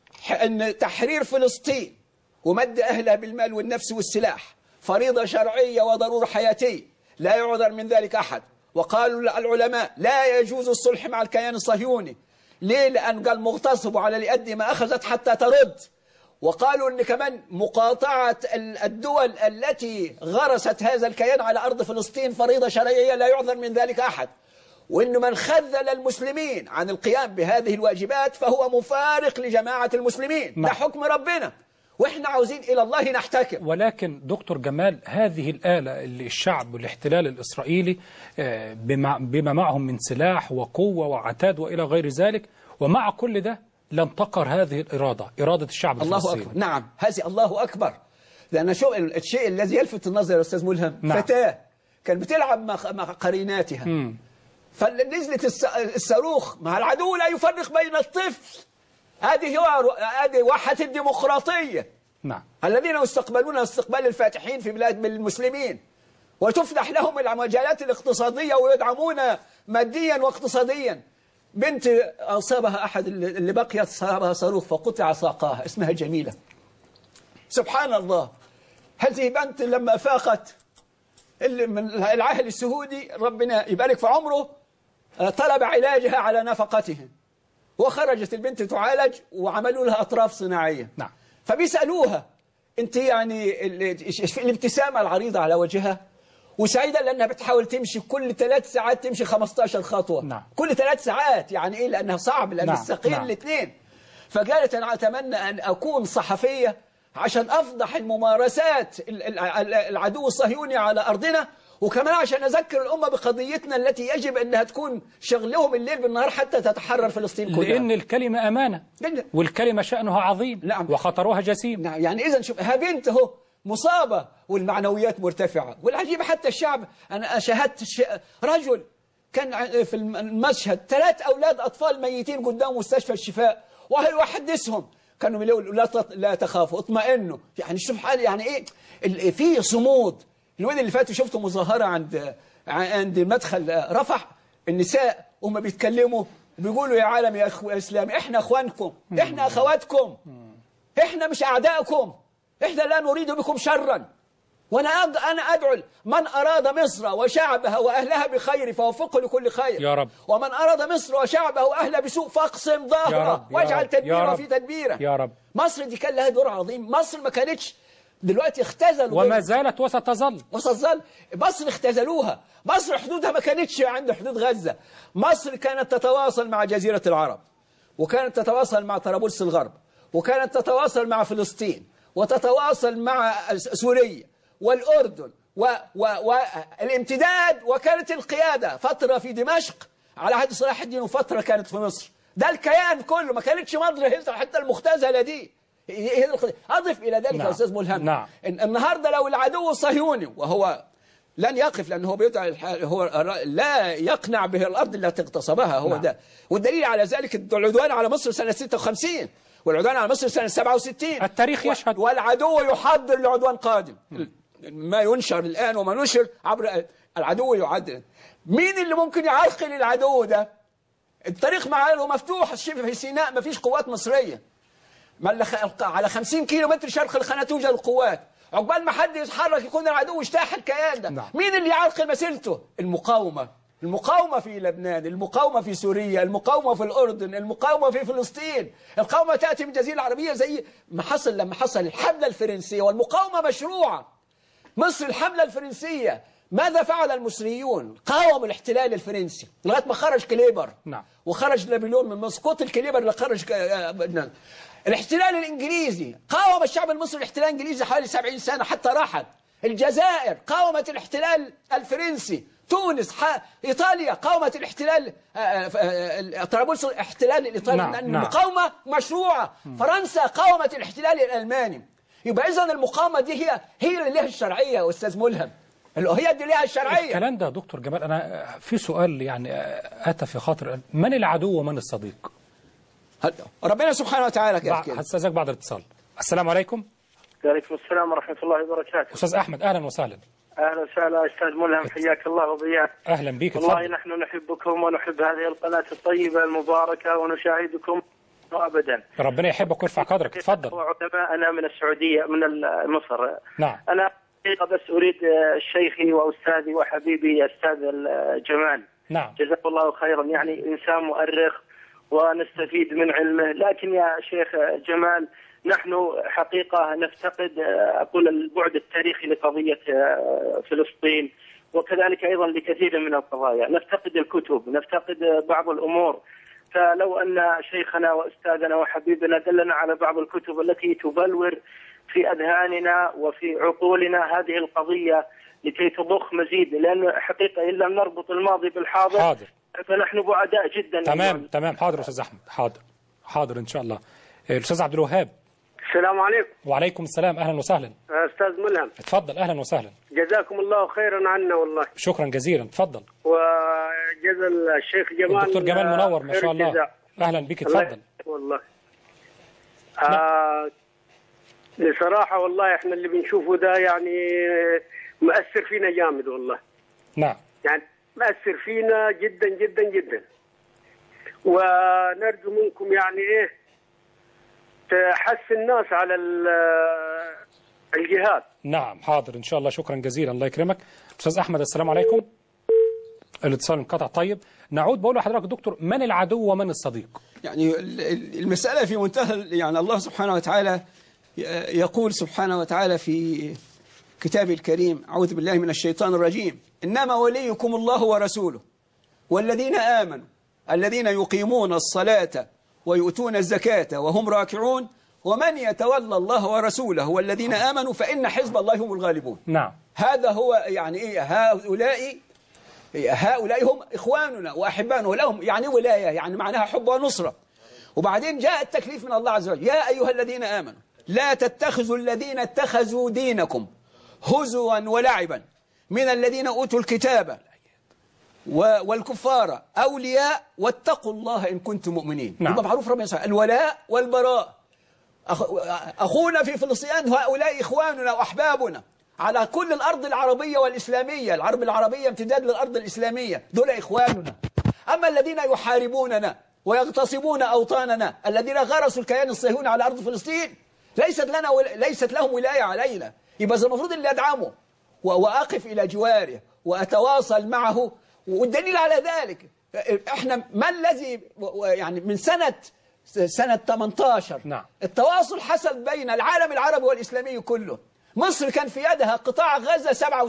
أن تحرير فلسطين ومد أهلها بالمال والنفس والسلاح فريضة شرعية وضرورة حياتية لا يعذر من ذلك أحد وقالوا العلماء لا يجوز الصلح مع الكيان الصهيوني ليه لأن قال مغتصب على لأدي ما أخذت حتى ترد وقالوا أن كمان مقاطعة ال- الدول التي غرست هذا الكيان على أرض فلسطين فريضة شرعية لا يعذر من ذلك أحد وأن من خذل المسلمين عن القيام بهذه الواجبات فهو مفارق لجماعة المسلمين ده نعم. حكم ربنا وإحنا عاوزين إلى الله نحتكم ولكن دكتور جمال هذه الآلة اللي الشعب والاحتلال الإسرائيلي آه، بما بما معهم من سلاح وقوة وعتاد وإلى غير ذلك ومع كل ده لم تقر هذه الإرادة إرادة الشعب الله الفلسطيني أكبر نعم هذه الله أكبر لأن شو الشيء الذي يلفت النظر يا أستاذ ملهم نعم. فتاة كانت بتلعب مع مع قريناتها مم. فنزلت الس- الصاروخ مع العدو لا يفرق بين الطفل هذه هو هذه واحة الديمقراطية نعم الذين يستقبلون استقبال الفاتحين في بلاد المسلمين وتفتح لهم المجالات الاقتصادية ويدعمون ماديا واقتصاديا بنت أصابها أحد اللي اللي بقيت أصابها صاروخ فقطع ساقاها اسمها جميلة سبحان الله هذه بنت لما فاقت اللي من العاهل السهودي ربنا يبارك في عمره آه، طلب علاجها على نفقته وخرجت البنت تعالج وعملوا لها أطراف صناعية نعم فبيسألوها انت يعني ال- إيش- الابتسامة العريضة على وجهها وسعيدة لأنها بتحاول تمشي كل ثلاث ساعات تمشي 15 خطوة نعم. كل ثلاث ساعات يعني إيه لأنها صعب لأن نعم، الثقيل نعم. الاثنين فقالت أنا أتمنى أن أكون صحفية عشان أفضح الممارسات ال- ال- ال- العدو الصهيوني على أرضنا وكمان عشان أذكر الأمة بقضيتنا التي يجب أنها تكون شغلهم الليل بالنهار حتى تتحرر فلسطين كلها لأن الكلمة أمانة لأن- والكلمة شأنها عظيم نعم. وخطرها جسيم نعم يعني إذا شوف ها بنت اهو مصابة والمعنويات مرتفعة والعجيب حتى الشعب أنا شاهدت ش- رجل كان ع- في الم- المشهد ثلاث أولاد أطفال ميتين قدام مستشفى الشفاء وهل يحدثهم كانوا يقولوا لا تط- لا تخافوا اطمئنوا يعني سبحان يعني ايه ال- في صمود الوين اللي فات شفته مظاهرة عند عند مدخل رفح النساء هم بيتكلموا بيقولوا يا عالم يا اخو اسلام احنا اخوانكم احنا اخواتكم احنا مش اعدائكم احنا لا نريد بكم شرا وانا أد- انا ادعو من اراد مصر وشعبها واهلها بخير فوفقه لكل خير يا رب. ومن اراد مصر وشعبها واهلها بسوء فاقسم يا ظهره رب، يا واجعل رب، يا تدبيره رب. في تدبيره يا رب. مصر دي كان لها دور عظيم مصر ما كانتش دلوقتي اختزلوا وما بين- زالت وستظل وستظل مصر اختزلوها مصر حدودها ما كانتش عند حدود غزة مصر كانت تتواصل مع جزيرة العرب وكانت تتواصل مع طرابلس الغرب وكانت تتواصل مع فلسطين وتتواصل مع سوريا والأردن والامتداد وكانت القيادة فترة في دمشق على عهد صلاح الدين وفترة كانت في مصر ده الكيان كله ما كانتش مصر حتى المختزلة دي هي القضية. أضف إلى ذلك نعم. يا أستاذ ملهم نعم. إن النهارده لو العدو الصهيوني وهو لن يقف لأنه هو بيدعي الح- هو لا يقنع به الأرض التي اغتصبها هو نعم. ده والدليل على ذلك العدوان على مصر سنة 56 والعدوان على مصر سنة 67 التاريخ و- يشهد. والعدو يحضر لعدوان قادم ما ينشر الآن وما نشر عبر العدو يعد مين اللي ممكن يعرقل العدو ده الطريق معاه مفتوح الشبه في سيناء ما فيش قوات مصرية ما اللي خ- على 50 كيلو متر شرق القناة توجد القوات عقبال ما حد يتحرك يكون العدو اجتاح الكيان ده نعم. مين اللي يعرقل مسيرته المقاومة المقاومة في لبنان المقاومة في سوريا المقاومة في الأردن المقاومة في فلسطين القاومة تأتي من الجزيرة العربية زي ما حصل لما حصل الحملة الفرنسية والمقاومة مشروعة مصر الحملة الفرنسية ماذا فعل المصريون قاوموا الاحتلال الفرنسي لغاية ما خرج كليبر نعم. وخرج نابليون من مصر قتل كليبر اللي خرج ك- آه، نعم. الاحتلال الانجليزي قاوم الشعب المصري الاحتلال الانجليزي حوالي 70 سنة حتى راحت الجزائر قاومت الاحتلال الفرنسي تونس ح... ايطاليا قاومت الاحتلال آه، آه، آه، طرابلس الاحتلال الايطالي نعم، لأن نعم. المقاومه مشروعه فرنسا قاومت الاحتلال الالماني يبقى اذا المقاومه دي هي هي اللي لها الشرعيه يا استاذ ملهم اللي هي دي لها الشرعيه الكلام ده يا دكتور جمال أنا في سؤال يعني أتى في خاطر من العدو ومن الصديق هل- ربنا سبحانه وتعالى بع- كده كده. هستأذنك بعد الاتصال السلام عليكم وعليكم السلام ورحمة الله وبركاته أستاذ أحمد أهلا وسهلا أهلا وسهلا أستاذ ملهم حياك الله وبياك أهلا بيك والله اتفضل نحن نحبكم ونحب هذه القناة الطيبة المباركة ونشاهدكم أبدا ربنا يحبك ويرفع قدرك اتفضل وعلماءنا من السعودية من ال- مصر نعم أنا حقيقة بس أريد آه، شيخي وأستاذي وحبيبي أستاذ ال- جمال نعم جزاه الله خيرا يعني إنسان مؤرخ ونستفيد من علمه لكن يا شيخ جمال نحن حقيقة نفتقد آه، أقول البعد التاريخي لقضية آه، فلسطين وكذلك أيضا لكثير من القضايا نفتقد الكتب نفتقد آه، بعض الأمور فلو أن شيخنا وأستاذنا وحبيبنا دلنا على بعض الكتب التي تبلور في أذهاننا وفي عقولنا هذه القضية لكي تضخ مزيد لأن حقيقة إن لم نربط الماضي بالحاضر حاضر فنحن بعداء جدا تمام تمام حاضر يا أستاذ أحمد حاضر حاضر إن شاء الله الأستاذ عبد الوهاب السلام عليكم وعليكم السلام أهلا وسهلا أستاذ ملهم اتفضل أهلا وسهلا جزاكم الله خيرا عنا والله شكرا جزيلا اتفضل وجزا الشيخ جمال الدكتور جمال منور ما خير شاء الله الجزاء. أهلا بك الله اتفضل يحفظك والله آه بصراحة والله احنا اللي بنشوفه ده يعني مؤثر فينا جامد والله نعم يعني مؤثر فينا جدا جدا جدا ونرجو منكم يعني ايه تحث الناس على ال- الجهاد نعم حاضر إن شاء الله شكرا جزيلا الله يكرمك أستاذ أحمد السلام عليكم الاتصال انقطع طيب نعود بقول لحضرتك دكتور من العدو ومن الصديق يعني ال- ال- المسألة في منتهى ال- يعني الله سبحانه وتعالى ي- يقول سبحانه وتعالى في كتابه الكريم أعوذ بالله من الشيطان الرجيم إنما وليكم الله ورسوله والذين آمنوا الذين يقيمون الصلاة ويؤتون الزكاة وهم راكعون ومن يتولى الله ورسوله والذين آمنوا فإن حزب الله هم الغالبون نعم هذا هو يعني إيه هؤلاء هؤلاء هم إخواننا وأحبانا ولهم يعني ولاية يعني معناها حب ونصرة وبعدين جاء التكليف من الله عز وجل يا أيها الذين آمنوا لا تتخذوا الذين اتخذوا دينكم هزوا ولعبا من الذين أوتوا الكتاب و- والكفار أولياء واتقوا الله إن كنتم مؤمنين نعم. يبقى معروف ربنا سبحانه الولاء والبراء أخ- أخونا في فلسطين هؤلاء إخواننا وأحبابنا على كل الأرض العربية والإسلامية العرب العربية امتداد للأرض الإسلامية دول إخواننا أما الذين يحاربوننا ويغتصبون أوطاننا الذين غرسوا الكيان الصهيوني على أرض فلسطين ليست لنا ولا ليست لهم ولاية علينا يبقى إذا المفروض اللي أدعمه و- وأقف إلى جواره وأتواصل معه والدليل على ذلك احنا ما الذي و- و- يعني من سنة سنة 18 نعم. التواصل حصل بين العالم العربي والإسلامي كله مصر كان في يدها قطاع غزة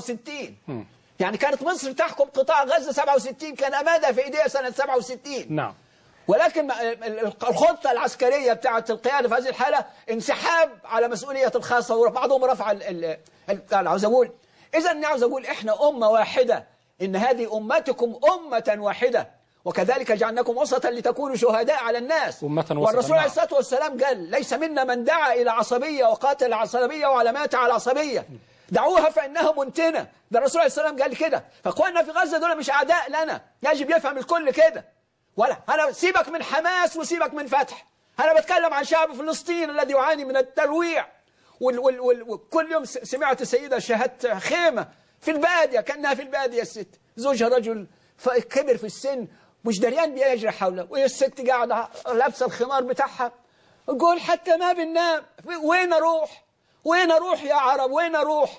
67 يعني كانت مصر تحكم قطاع غزة 67 كان أمادها في إيديها سنة 67 نعم ولكن الخطة العسكرية بتاعت القيادة في هذه الحالة انسحاب على مسؤولية الخاصة وبعضهم رفع ال- ال- ال- عاوز أقول إذا أنا عاوز أقول إحنا أمة واحدة إن هذه أمتكم أمة واحدة وكذلك جعلناكم وسطا لتكونوا شهداء على الناس أمة وسطا، والرسول نعم. عليه الصلاة والسلام قال ليس منا من دعا إلى عصبية وقاتل العصبية وعلى مات على العصبية دعوها فإنها منتنة ده الرسول عليه الصلاة والسلام قال كده فأخواننا في غزة دول مش أعداء لنا يجب يفهم الكل كده ولا أنا سيبك من حماس وسيبك من فتح أنا بتكلم عن شعب فلسطين الذي يعاني من الترويع وال وال وال وكل يوم س- سمعت السيدة شهدت خيمة في البادية كأنها في البادية الست زوجها رجل ف- كبر في السن مش دريان بيجري حوله وهي الست قاعدة لابسة الخمار بتاعها قول حتى ما بننام وين أروح وين أروح يا عرب وين أروح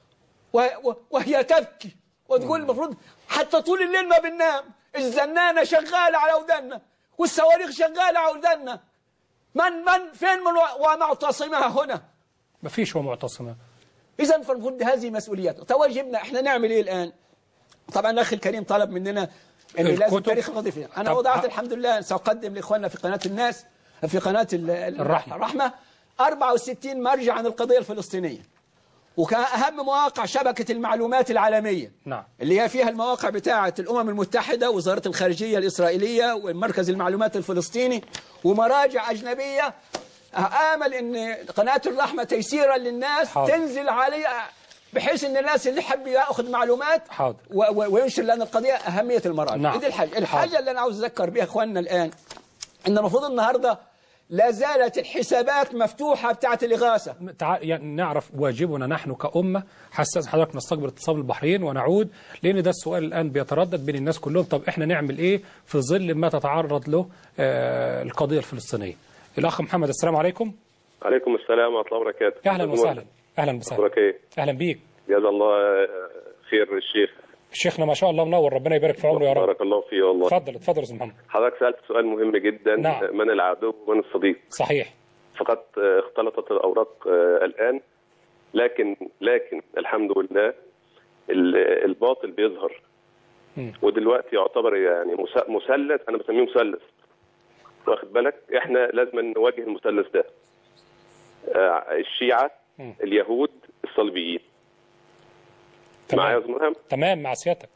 و- و- وهي تبكي وتقول المفروض حتى طول الليل ما بننام الزنانة شغالة على ودنا والصواريخ شغالة على ودنا من من فين من و- ومعتصمها هنا ما فيش هو معتصمة إذا فالمفروض هذه مسؤوليات تواجبنا إحنا نعمل إيه الآن طبعا الأخ الكريم طلب مننا أن لازم الكتب. تاريخ القضية فيها أنا طب وضعت ه- الحمد لله سأقدم لإخواننا في قناة الناس في قناة ال- ال- الرحمة. الرحمة 64 مرجع عن القضية الفلسطينية وكان أهم مواقع شبكة المعلومات العالمية نعم اللي هي فيها المواقع بتاعة الأمم المتحدة وزارة الخارجية الإسرائيلية ومركز المعلومات الفلسطيني ومراجع أجنبية آمل أن قناة الرحمة تيسيرا للناس حاضر. تنزل عليها بحيث أن الناس اللي حب يأخذ معلومات حاضر. و- و- وينشر لنا القضية أهمية المراجع نعم. دي الحاجة حاضر. الحاجة اللي أنا عاوز أذكر بها إخواننا الآن أن المفروض النهاردة لا زالت الحسابات مفتوحة بتاعة الإغاثة تع... يعني نعرف واجبنا نحن كأمة حساس حضرتك نستقبل اتصال البحرين ونعود لأن ده السؤال الآن بيتردد بين الناس كلهم طب إحنا نعمل إيه في ظل ما تتعرض له آه القضية الفلسطينية الأخ محمد السلام عليكم عليكم السلام ورحمة الله وبركاته أهلا وسهلا أهلا وسهلا أخبارك إيه؟ أهلا بيك جزا الله آه، خير الشيخ شيخنا ما شاء الله منور ربنا يبارك في عمره يا رب بارك الله فيه والله اتفضل اتفضل يا أستاذ محمد حضرتك سألت سؤال مهم جدا نعم. من العدو ومن الصديق صحيح فقد آه، اختلطت الأوراق آه، الآن لكن لكن الحمد لله ال- الباطل بيظهر مم. ودلوقتي يعتبر يعني مس- مثلث أنا بسميه مثلث واخد بالك احنا لازم نواجه المثلث ده آه، الشيعة مم. اليهود الصليبيين معايا يا تمام أستاذ ملهم؟ تمام مع سيادتك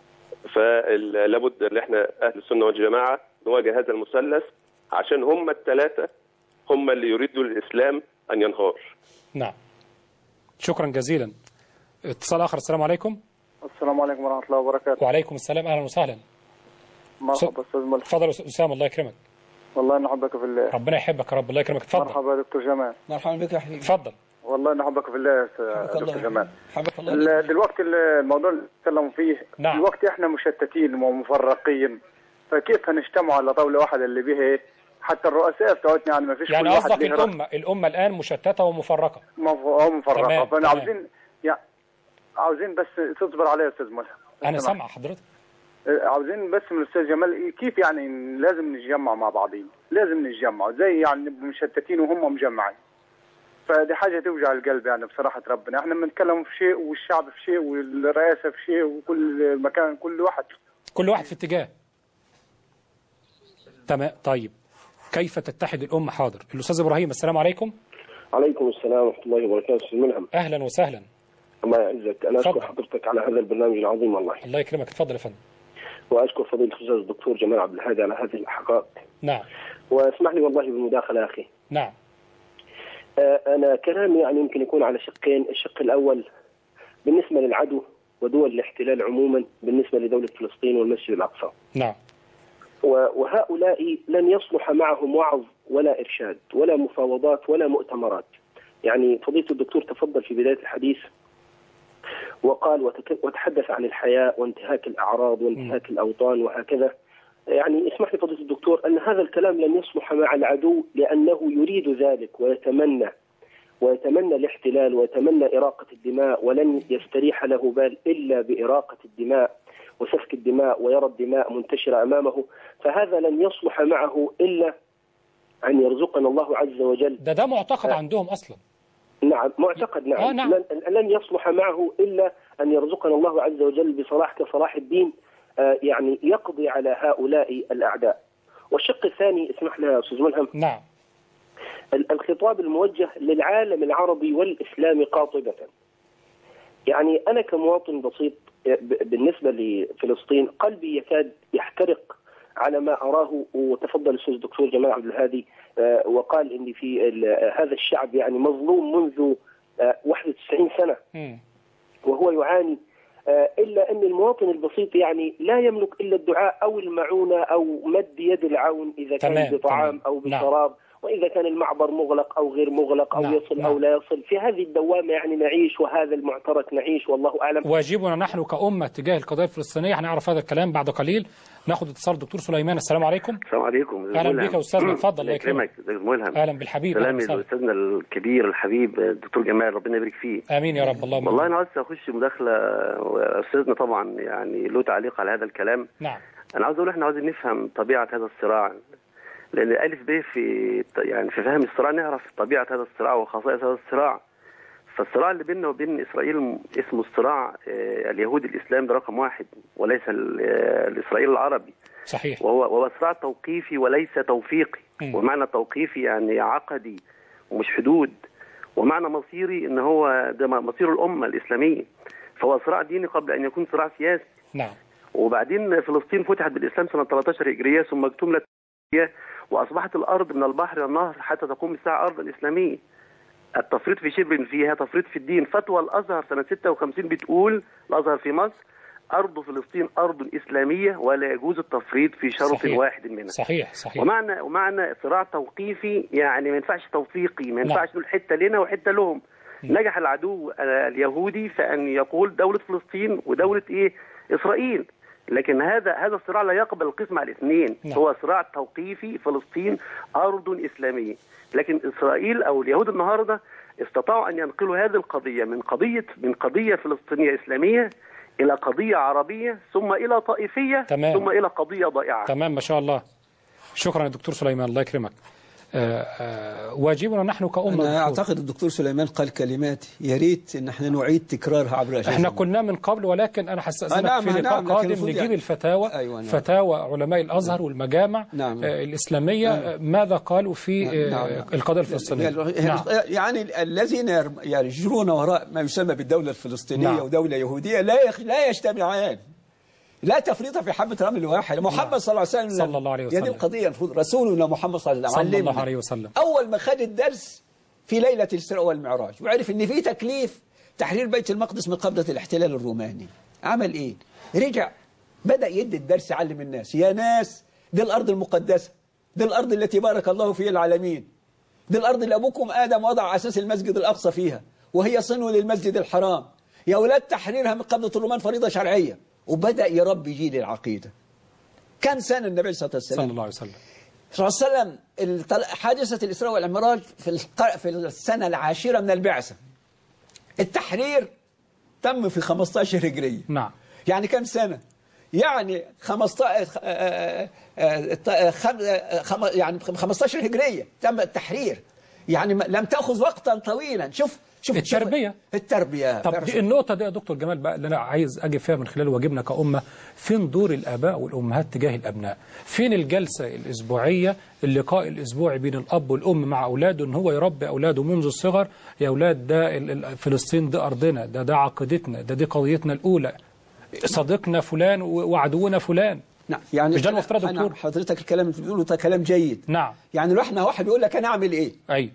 فلابد ان احنا اهل السنه والجماعه نواجه هذا المثلث عشان هم الثلاثه هم اللي يريدوا الاسلام ان ينهار نعم شكرا جزيلا اتصال آخر السلام عليكم السلام عليكم ورحمة الله وبركاته وعليكم السلام أهلا وسهلا مرحبا أستاذ ملحم اتفضل يا أستاذ أسامة الله يكرمك والله إني أحبك في الله ربنا يحبك يا رب الله يكرمك اتفضل مرحبا يا دكتور جمال مرحبا بك يا حبيبي اتفضل والله إني أحبك في الله يا حبك دكتور الله جمال حبك الله ال- دلوقتي ال- الموضوع اللي نتكلم فيه نعم. دلوقتي إحنا مشتتين ومفرقين فكيف هنجتمع على طاولة واحدة اللي بيها إيه حتى الرؤساء بتوعتنا يعني ما فيش يعني كل واحد قصدك ليه رأي. الأمة الأمة الآن مشتتة ومفرقة مف- أو مفرقة تمام، فأنا تمام. عاوزين يعني عاوزين بس تصبر عليا يا أستاذ ملحم أنا سمح. سامع حضرتك عاوزين بس من الاستاذ جمال كيف يعني لازم نتجمع مع بعضين لازم نتجمع زي يعني نبقوا مشتتين وهم مجمعين فدي حاجه توجع القلب يعني بصراحه ربنا احنا بنتكلم في شيء والشعب في شيء والرئاسه في شيء وكل مكان كل واحد كل واحد في اتجاه تمام طيب كيف تتحد الأمة حاضر الأستاذ إبراهيم السلام عليكم عليكم السلام ورحمة الله وبركاته أستاذ ملهم أهلا وسهلا الله يعزك أنا أشكر تفضل. حضرتك على هذا البرنامج العظيم والله الله يكرمك اتفضل يا فندم وأشكر فضيلة الأستاذ الدكتور جمال عبد الهادي على هذه الحقائق نعم واسمح لي والله بالمداخلة يا أخي نعم آه، أنا كلامي يعني يمكن يكون على شقين الشق الأول بالنسبة للعدو ودول الاحتلال عموما بالنسبة لدولة فلسطين والمسجد الأقصى نعم و- وهؤلاء لن يصلح معهم وعظ ولا إرشاد ولا مفاوضات ولا مؤتمرات يعني فضيلة الدكتور تفضل في بداية الحديث وقال وتك- وتحدث عن الحياة وانتهاك الأعراض وانتهاك الأوطان وهكذا يعني اسمح لي فضيلة الدكتور أن هذا الكلام لن يصلح مع العدو لأنه يريد ذلك ويتمنى ويتمنى الاحتلال ويتمنى إراقة الدماء ولن يستريح له بال إلا بإراقة الدماء وسفك الدماء ويرى الدماء منتشرة أمامه فهذا لن يصلح معه إلا أن يرزقنا الله عز وجل ده ده معتقد عندهم أصلا نعم معتقد نعم, آه، نعم. لن, لن يصلح معه إلا أن يرزقنا الله عز وجل بصلاح كصلاح الدين آه، يعني يقضي على هؤلاء الأعداء والشق الثاني اسمح لي يا أستاذ ملهم نعم ال- الخطاب الموجه للعالم العربي والإسلامي قاطبة يعني أنا كمواطن بسيط ب- بالنسبة لفلسطين قلبي يكاد يحترق على ما أراه وتفضل الأستاذ الدكتور جمال عبد الهادي آه، وقال إن في ال- هذا الشعب يعني مظلوم منذ آه، 91 سنة مم. وهو يعاني آه، إلا أن المواطن البسيط يعني لا يملك إلا الدعاء أو المعونة أو مد يد العون إذا كان تمام، بطعام تمام. أو نعم. بشراب وإذا كان المعبر مغلق أو غير مغلق أو نعم، يصل نعم. أو لا يصل في هذه الدوامة يعني نعيش وهذا المعترك نعيش والله أعلم واجبنا نحن كأمة تجاه القضية الفلسطينية هنعرف هذا الكلام بعد قليل ناخد اتصال دكتور سليمان السلام عليكم السلام عليكم أهلا بك يا أستاذنا اتفضل الله يكرمك يكرمك أستاذ ملهم أهلا بالحبيب أهلا سلامي وسهلا. لاستاذنا الكبير الحبيب الدكتور جمال ربنا يبارك فيه آمين يا رب اللهم والله آمين. انا عايز اخش مداخله استاذنا طبعا يعني له تعليق على هذا الكلام نعم انا عاوز اقول احنا عاوزين نفهم طبيعه هذا الصراع لان الف ب في يعني في فهم الصراع نعرف طبيعه هذا الصراع وخصائص هذا الصراع فالصراع اللي بيننا وبين اسرائيل اسمه الصراع آه، اليهود الاسلام ده رقم واحد وليس ال- آه، الاسرائيلي العربي صحيح وهو وهو صراع توقيفي وليس توفيقي مم. ومعنى توقيفي يعني عقدي ومش حدود ومعنى مصيري ان هو ده مصير الامه الاسلاميه فهو صراع ديني قبل ان يكون صراع سياسي نعم وبعدين فلسطين فتحت بالاسلام سنه 13 هجريه ثم اكتملت هجرية، واصبحت الارض من البحر الى النهر حتى تقوم الساعه ارضا اسلاميه التفريط في شبر فيها تفريط في الدين فتوى الازهر سنه 56 بتقول الازهر في مصر ارض فلسطين ارض اسلاميه ولا يجوز التفريط في شرط صحيح. واحد منها صحيح صحيح ومعنى ومعنى صراع توقيفي يعني ما ينفعش توثيقي ما نعم. ينفعش نقول حته لنا وحته لهم نجح العدو آه، اليهودي في ان يقول دوله فلسطين ودوله ايه اسرائيل لكن هذا هذا الصراع لا يقبل القسم على الاثنين نعم. هو صراع توقيفي فلسطين ارض اسلاميه لكن اسرائيل او اليهود النهارده استطاعوا ان ينقلوا هذه القضيه من قضيه من قضيه فلسطينيه اسلاميه الى قضيه عربيه ثم الى طائفيه تمام. ثم الى قضيه ضائعه تمام ما شاء الله شكرا يا دكتور سليمان الله يكرمك آه، آه، واجبنا نحن كأمة أنا دكتور. أعتقد الدكتور سليمان قال كلمات يا ريت إن احنا نعيد تكرارها عبر أجهزة احنا قلنا من قبل ولكن انا هستأذنك آه، نعم، في لقاء نعم، لكن قادم المفروض نجيب يعني- الفتاوى أيوة، نعم. فتاوى علماء الازهر والمجامع نعم. آه، الاسلاميه آه، ماذا قالوا في آه، نعم، نعم. القضيه الفلسطينيه نعم. يعني الذين يرم- يعني يجرون وراء ما يسمى بالدولة الفلسطينية نعم. ودولة يهودية لا يخ... لا يجتمعان لا تفريط في حبة رمل واحد محمد صلى الله عليه وسلم صلى الله عليه يعني وسلم. القضية المفروض رسولنا محمد صلى الله عليه وسلم صلى الله علمنا. عليه وسلم أول ما خد الدرس في ليلة الإسراء والمعراج وعرف إن في تكليف تحرير بيت المقدس من قبضة الاحتلال الروماني عمل إيه؟ رجع بدأ يدي الدرس يعلم الناس يا ناس دي الأرض المقدسة دي الأرض التي بارك الله فيها العالمين دي الأرض اللي أبوكم آدم وضع أساس المسجد الأقصى فيها وهي صنو للمسجد الحرام يا أولاد تحريرها من قبضة الرومان فريضة شرعية وبدأ يربي جيل العقيدة كم سنة النبي صلى الله عليه وسلم صلى الله عليه وسلم صلى الله عليه وسلم الطل- حادثة الإسراء والمعراج في الق- في السنة العاشرة من البعثة التحرير تم في 15 هجرية نعم يعني كم سنة يعني 15 آه، آه، آه، خم- آه، خم- يعني 15 هجرية تم التحرير يعني ما- لم تأخذ وقتا طويلا شوف شوف التربية. شوف التربية طب دي النقطة دي يا دكتور جمال بقى اللي أنا عايز أجي فيها من خلال واجبنا كأمة فين دور الآباء والأمهات تجاه الأبناء فين الجلسة الأسبوعية اللقاء الأسبوعي بين الأب والأم مع أولاده إن هو يربي أولاده منذ الصغر يا أولاد ده ال- ال- فلسطين دي أرضنا ده ده عقيدتنا ده دي قضيتنا الأولى صديقنا فلان و- وعدونا فلان نعم يعني مش ده المفترض يا أنا دكتور حضرتك الكلام اللي بتقوله ده كلام جيد نعم يعني لو احنا واحد يقول لك انا اعمل ايه أي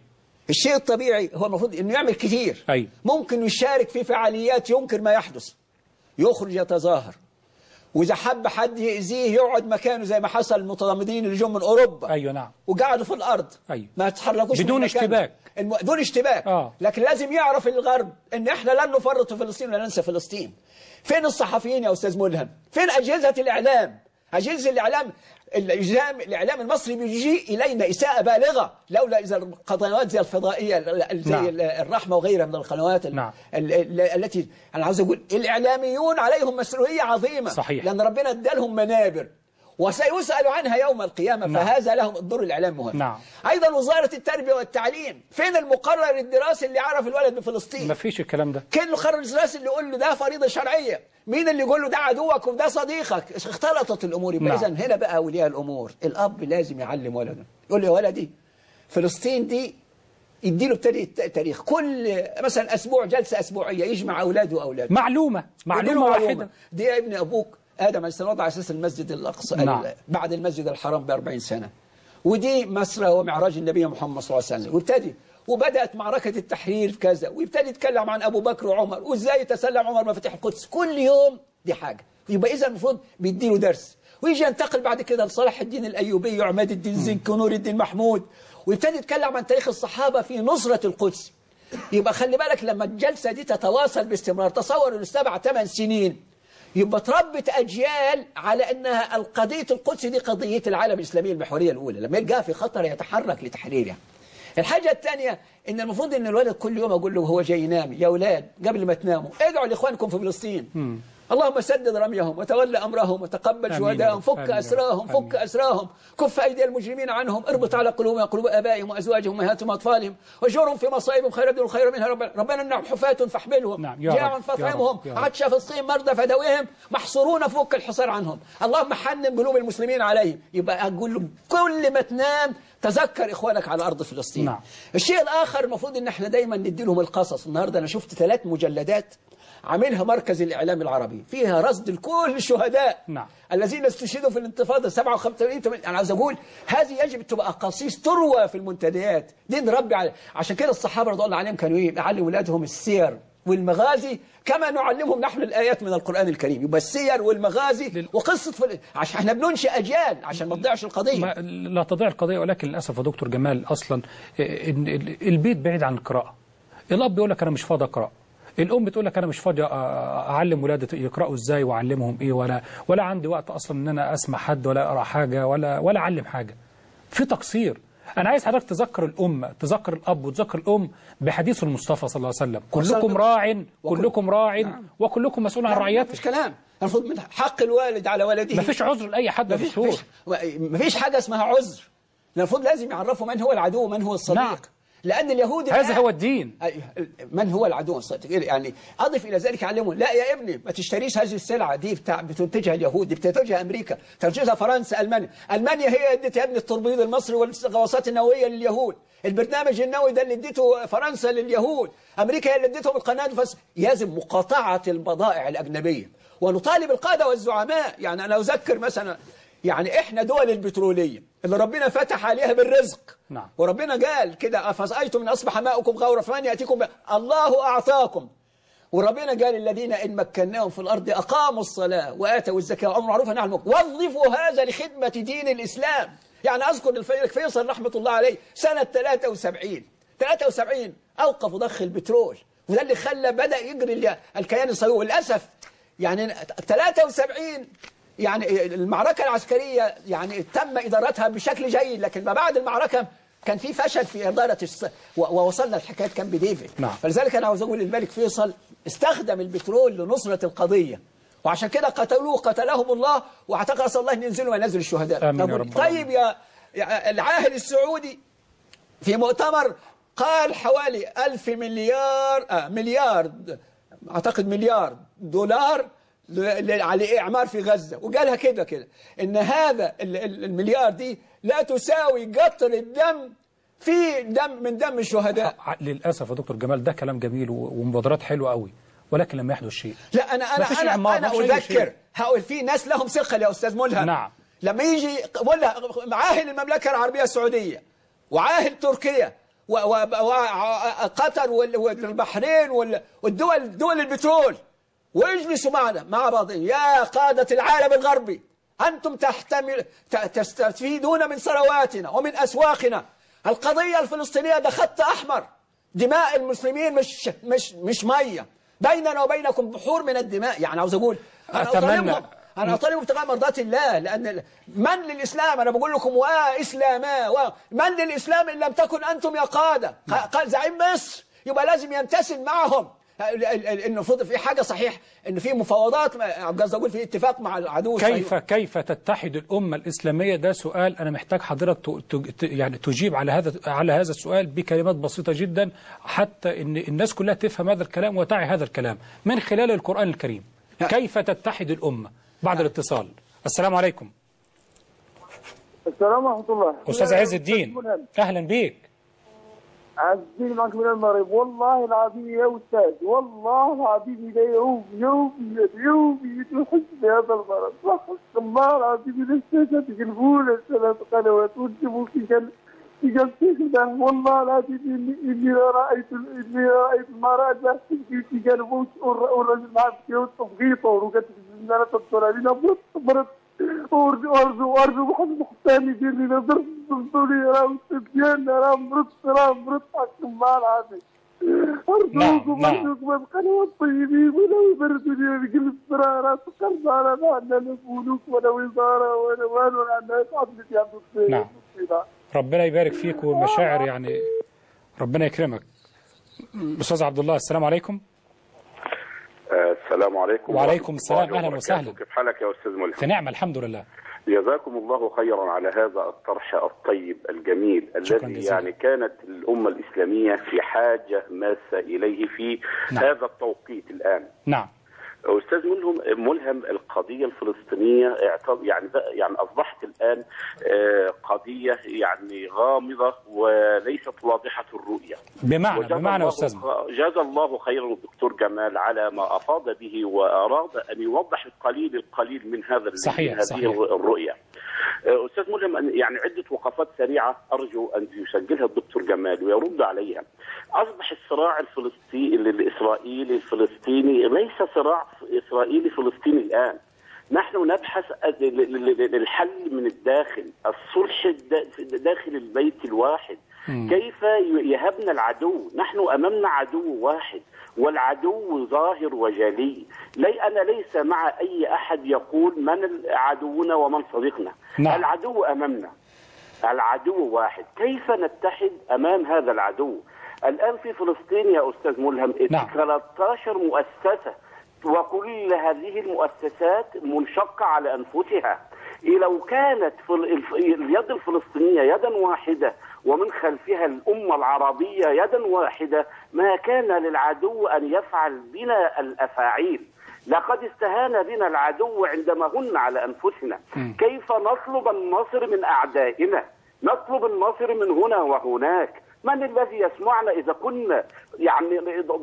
الشيء الطبيعي هو المفروض انه يعمل كثير أيوة. ممكن يشارك في فعاليات ينكر ما يحدث يخرج يتظاهر واذا حب حد يأذيه يقعد مكانه زي ما حصل المتضامنين اللي جم من اوروبا ايوه نعم وقعدوا في الارض أيوة. ما تحركوش من بدون مكانهم. اشتباك. الم... بدون اشتباك آه. لكن لازم يعرف الغرب ان احنا لن نفرط في فلسطين ولا ننسى فلسطين فين الصحفيين يا استاذ ملهم فين اجهزه الاعلام اجهزه الاعلام الاعلام الاعلام المصري بيجي الينا اساءه بالغه لولا اذا القنوات زي الفضائيه ال- ال- زي نعم. ال- الرحمه وغيرها من القنوات ال- نعم. ال- ال- التي انا عاوز اقول الاعلاميون عليهم مسؤوليه عظيمه صحيح. لان ربنا ادالهم منابر وسيسأل عنها يوم القيامة نعم. فهذا لهم الدور الإعلام مهم نعم. أيضا وزارة التربية والتعليم فين المقرر الدراسي اللي عرف الولد بفلسطين ما فيش الكلام ده كان المقرر الدراسي اللي يقول له ده فريضة شرعية مين اللي يقول له ده عدوك وده صديقك اختلطت الأمور يبقى نعم. إذا هنا بقى أولياء الأمور الأب لازم يعلم ولده يقول له يا ولدي فلسطين دي يديله ابتدي تاريخ كل مثلا أسبوع جلسة أسبوعية يجمع أولاده وأولاده معلومة معلومة يديله واحدة دي يا ابن ابوك ادم عليه السلام وضع اساس المسجد الاقصى نعم. ال- بعد المسجد الحرام ب 40 سنه ودي مسرى ومعراج النبي محمد صلى الله عليه وسلم وابتدي وبدات معركه التحرير في كذا ويبتدي يتكلم عن ابو بكر وعمر وازاي تسلم عمر مفاتيح القدس كل يوم دي حاجه يبقى اذا المفروض بيديله درس ويجي ينتقل بعد كده لصلاح الدين الايوبي وعماد الدين زنك ونور الدين محمود ويبتدي يتكلم عن تاريخ الصحابه في نصره القدس يبقى خلي بالك لما الجلسة دي تتواصل باستمرار تصور إنه سبع ثمان سنين يبقى تربت أجيال على أنها القضية القدس دي قضية العالم الإسلامي المحورية الأولى لما يلقاها في خطر يتحرك لتحريرها الحاجة الثانية إن المفروض إن الولد كل يوم أقول له هو جاي ينام يا أولاد قبل ما تناموا ادعوا لإخوانكم في فلسطين اللهم سدد رميهم وتولى أمرهم وتقبل آمين يا شهدائهم رب. فك آمين يا رب. أسراهم فك أسراهم كف أيدي المجرمين عنهم اربط على قلوبهم قلوب آبائهم وأزواجهم وأمهاتهم وأطفالهم واجرهم في مصائبهم خير الدنيا خير منها رب ربنا إنهم حفاة فاحملهم نعم، يا رب، جاعا يا فاطعمهم رب، يا رب. عطش فلسطين مرضى فدويهم محصورون فوق الحصار عنهم اللهم حنن قلوب المسلمين عليهم يبقى أقول له كل ما تنام تذكر إخوانك على أرض فلسطين نعم. الشيء الآخر المفروض إن احنا دايما ندي لهم القصص النهاردة أنا شفت ثلاث مجلدات عاملها مركز الإعلام العربي فيها رصد لكل الشهداء نعم. الذين استشهدوا في الانتفاضة 57 80 أنا عاوز أقول هذه يجب تبقى قصيص تروى في المنتديات دي نربي على عشان كده الصحابة رضي الله عليهم كانوا إيه يعلموا أولادهم السير والمغازي كما نعلمهم نحن الآيات من القرآن الكريم يبقى السير والمغازي وقصة فل... عشان احنا بننشئ أجيال عشان ما تضيعش القضية ما لا تضيع القضية ولكن للأسف يا دكتور جمال أصلا إيه، إن ال- البيت بعيد عن القراءة الأب يقول لك أنا مش فاضي أقرأ الأم بتقول لك أنا مش فاضي أ- أعلم ولادي يقرأوا إزاي وأعلمهم إيه ولا ولا عندي وقت أصلا إن أنا أسمع حد ولا أقرأ حاجة ولا ولا أعلم حاجة في تقصير أنا عايز حضرتك تذكر الأم تذكر الأب وتذكر الأم بحديث المصطفى صلى الله عليه وسلم كلكم راع كلكم راع وكلكم مسؤول عن لا، رعيته مفيش كلام المفروض من حق الوالد على ولده مفيش عذر لأي حد مفيش مفيش مفيش, مفيش حاجة اسمها عذر المفروض لازم يعرفوا من هو العدو ومن هو الصديق نعم. لأن اليهود هذا الآن- هو الدين أي- من هو العدو الصديق يعني أضف إلى ذلك علموا لا يا ابني ما تشتريش هذه السلعة دي بتاع بتنتجها اليهود دي بتنتجها أمريكا تنتجها فرنسا ألمانيا ألمانيا هي ادت يا ابني التربيض المصري والغواصات النووية لليهود البرنامج النووي ده اللي اديته فرنسا لليهود أمريكا هي اللي اديتهم القناة فس... يجب مقاطعة البضائع الأجنبية ونطالب القادة والزعماء يعني أنا أذكر مثلا يعني إحنا دول البترولية اللي ربنا فتح عليها بالرزق نعم وربنا قال كده أفزأيتم من أصبح ماؤكم غورا فمن يأتيكم ب... الله أعطاكم وربنا قال الذين إن مكناهم في الأرض أقاموا الصلاة وآتوا الزكاة وأمروا معروفا نهوا عن المنكر وظفوا هذا لخدمة دين الإسلام يعني أذكر الفيلق فيصل رحمة الله عليه سنة 73 73 أوقفوا ضخ البترول وده اللي خلى بدأ يجري ال- الكيان الصهيوني للأسف يعني 73 يعني المعركة العسكرية يعني تم إدارتها بشكل جيد لكن ما بعد المعركة كان في فشل في إدارة الس... و- ووصلنا لحكاية كامب ديفيد نعم. فلذلك أنا عاوز أقول الملك فيصل استخدم البترول لنصرة القضية وعشان كده قتلوه قتلهم الله واعتقد أسأل الله أن ينزلوا وينزل الشهداء آمين يا طب- رب طيب يا يا العاهل السعودي في مؤتمر قال حوالي ألف مليار آه مليار أعتقد مليار دولار ل- ل- على إعمار في غزة وقالها كده كده إن هذا ال- ال- المليار دي لا تساوي قطر الدم في دم من دم الشهداء ع- للأسف يا دكتور جمال ده كلام جميل و- ومبادرات حلوة قوي ولكن لما يحدث شيء لا أنا مفيش أنا إعمار، أنا, أنا مفيش أي أذكر شيء. هقول في ناس لهم ثقل يا أستاذ ملهم نعم. لما يجي ولا معاهل المملكة العربية السعودية وعاهل تركيا و- و- وقطر وال- والبحرين وال- والدول دول البترول واجلسوا معنا مع بعض يا قادة العالم الغربي أنتم تحتمل ت- تستفيدون من ثرواتنا ومن أسواقنا القضية الفلسطينية ده خط أحمر دماء المسلمين مش مش مش مية بيننا وبينكم بحور من الدماء يعني عاوز أقول أنا أتمنى- أطالبهم أنا أطالب ابتغاء مرضات الله لأن من للإسلام أنا بقول لكم وإسلاما من للإسلام إن لم تكن أنتم يا قادة قال زعيم مصر يبقى لازم يمتثل معهم ال- ال- ال- المفروض في حاجة صحيح إن في مفاوضات قصدي أقول في اتفاق مع العدو كيف الصهيوني. كيف تتحد الأمة الإسلامية ده سؤال أنا محتاج حضرتك ت- ت- يعني تجيب على هذا على هذا السؤال بكلمات بسيطة جدا حتى إن الناس كلها تفهم هذا الكلام وتعي هذا الكلام من خلال القرآن الكريم كيف تتحد الأمة بعد الاتصال السلام عليكم السلام ورحمة الله أستاذ عز الدين أهلا بيك عز الدين معك من المغرب والله العظيم يا أستاذ والله العظيم إذا يوم يوميا يوميا نحس بهذا المرض وحق الله العظيم إذا الشاشة تقلبونا ثلاث قنوات وانتبهوا في قلب في قلب شيخنا والله العظيم إني إني رأيت إني رأيت المرأة تحت في في قلبه والرجل معه في التفغيط وقالت أنا تدخل علينا برد برد أرجو أرجو أرجو محمد حسام يدير لنا ضرب بالدنيا راه سفيان راه مرض راه مرض حق الله العظيم أرجوكم نعم. أرجوكم القنوات الطيبين ولو يبردوا لي القلب راه راه سكر صار ما عندنا لا فلوس ولا وزارة ولا والو عندنا تعبت يا عبد الخير نعم. ربنا يبارك فيك والمشاعر يعني ربنا يكرمك أستاذ عبد الله السلام عليكم آه، السلام عليكم وعليكم ورحمة السلام، الله أهلا وبركاته. وسهلا. كيف حالك يا أستاذ ملهم في نعمة الحمد لله جزاكم الله خيرا على هذا الطرح الطيب الجميل شكراً الذي جزيلاً. يعني كانت الأمة الإسلامية في حاجة ماسة إليه في نعم. هذا التوقيت الآن نعم استاذ ملهم ملهم القضيه الفلسطينيه اعت- يعني بقى- يعني اصبحت الان آه، قضيه يعني غامضه وليست واضحه الرؤيه بمعنى وجزا بمعنى الله أستاذنا خ- جزا الله خيرا الدكتور جمال على ما افاض به واراد ان يوضح القليل القليل من هذا ال- صحيح، من هذه صحيح. الرؤيه. آه، استاذ ملهم أن- يعني عده وقفات سريعه ارجو ان يسجلها الدكتور جمال ويرد عليها. اصبح الصراع الفلسطيني الاسرائيلي الفلسطيني ليس صراع اسرائيلي فلسطيني الان. نحن نبحث للحل من الداخل الصلح الدا- داخل البيت الواحد كيف يهبنا العدو نحن أمامنا عدو واحد والعدو ظاهر وجلي لي أنا ليس مع أي أحد يقول من عدونا ومن صديقنا نعم. العدو أمامنا العدو واحد كيف نتحد أمام هذا العدو الآن في فلسطين يا أستاذ ملهم نعم. 13 مؤسسة وكل هذه المؤسسات منشقة على أنفسها إيه لو كانت فل- الف- اليد الفلسطينية يدا واحدة ومن خلفها الأمة العربية يدا واحدة ما كان للعدو أن يفعل بنا الأفاعيل لقد استهان بنا العدو عندما هن على أنفسنا كيف نطلب النصر من أعدائنا نطلب النصر من هنا وهناك من الذي يسمعنا إذا كنا يعني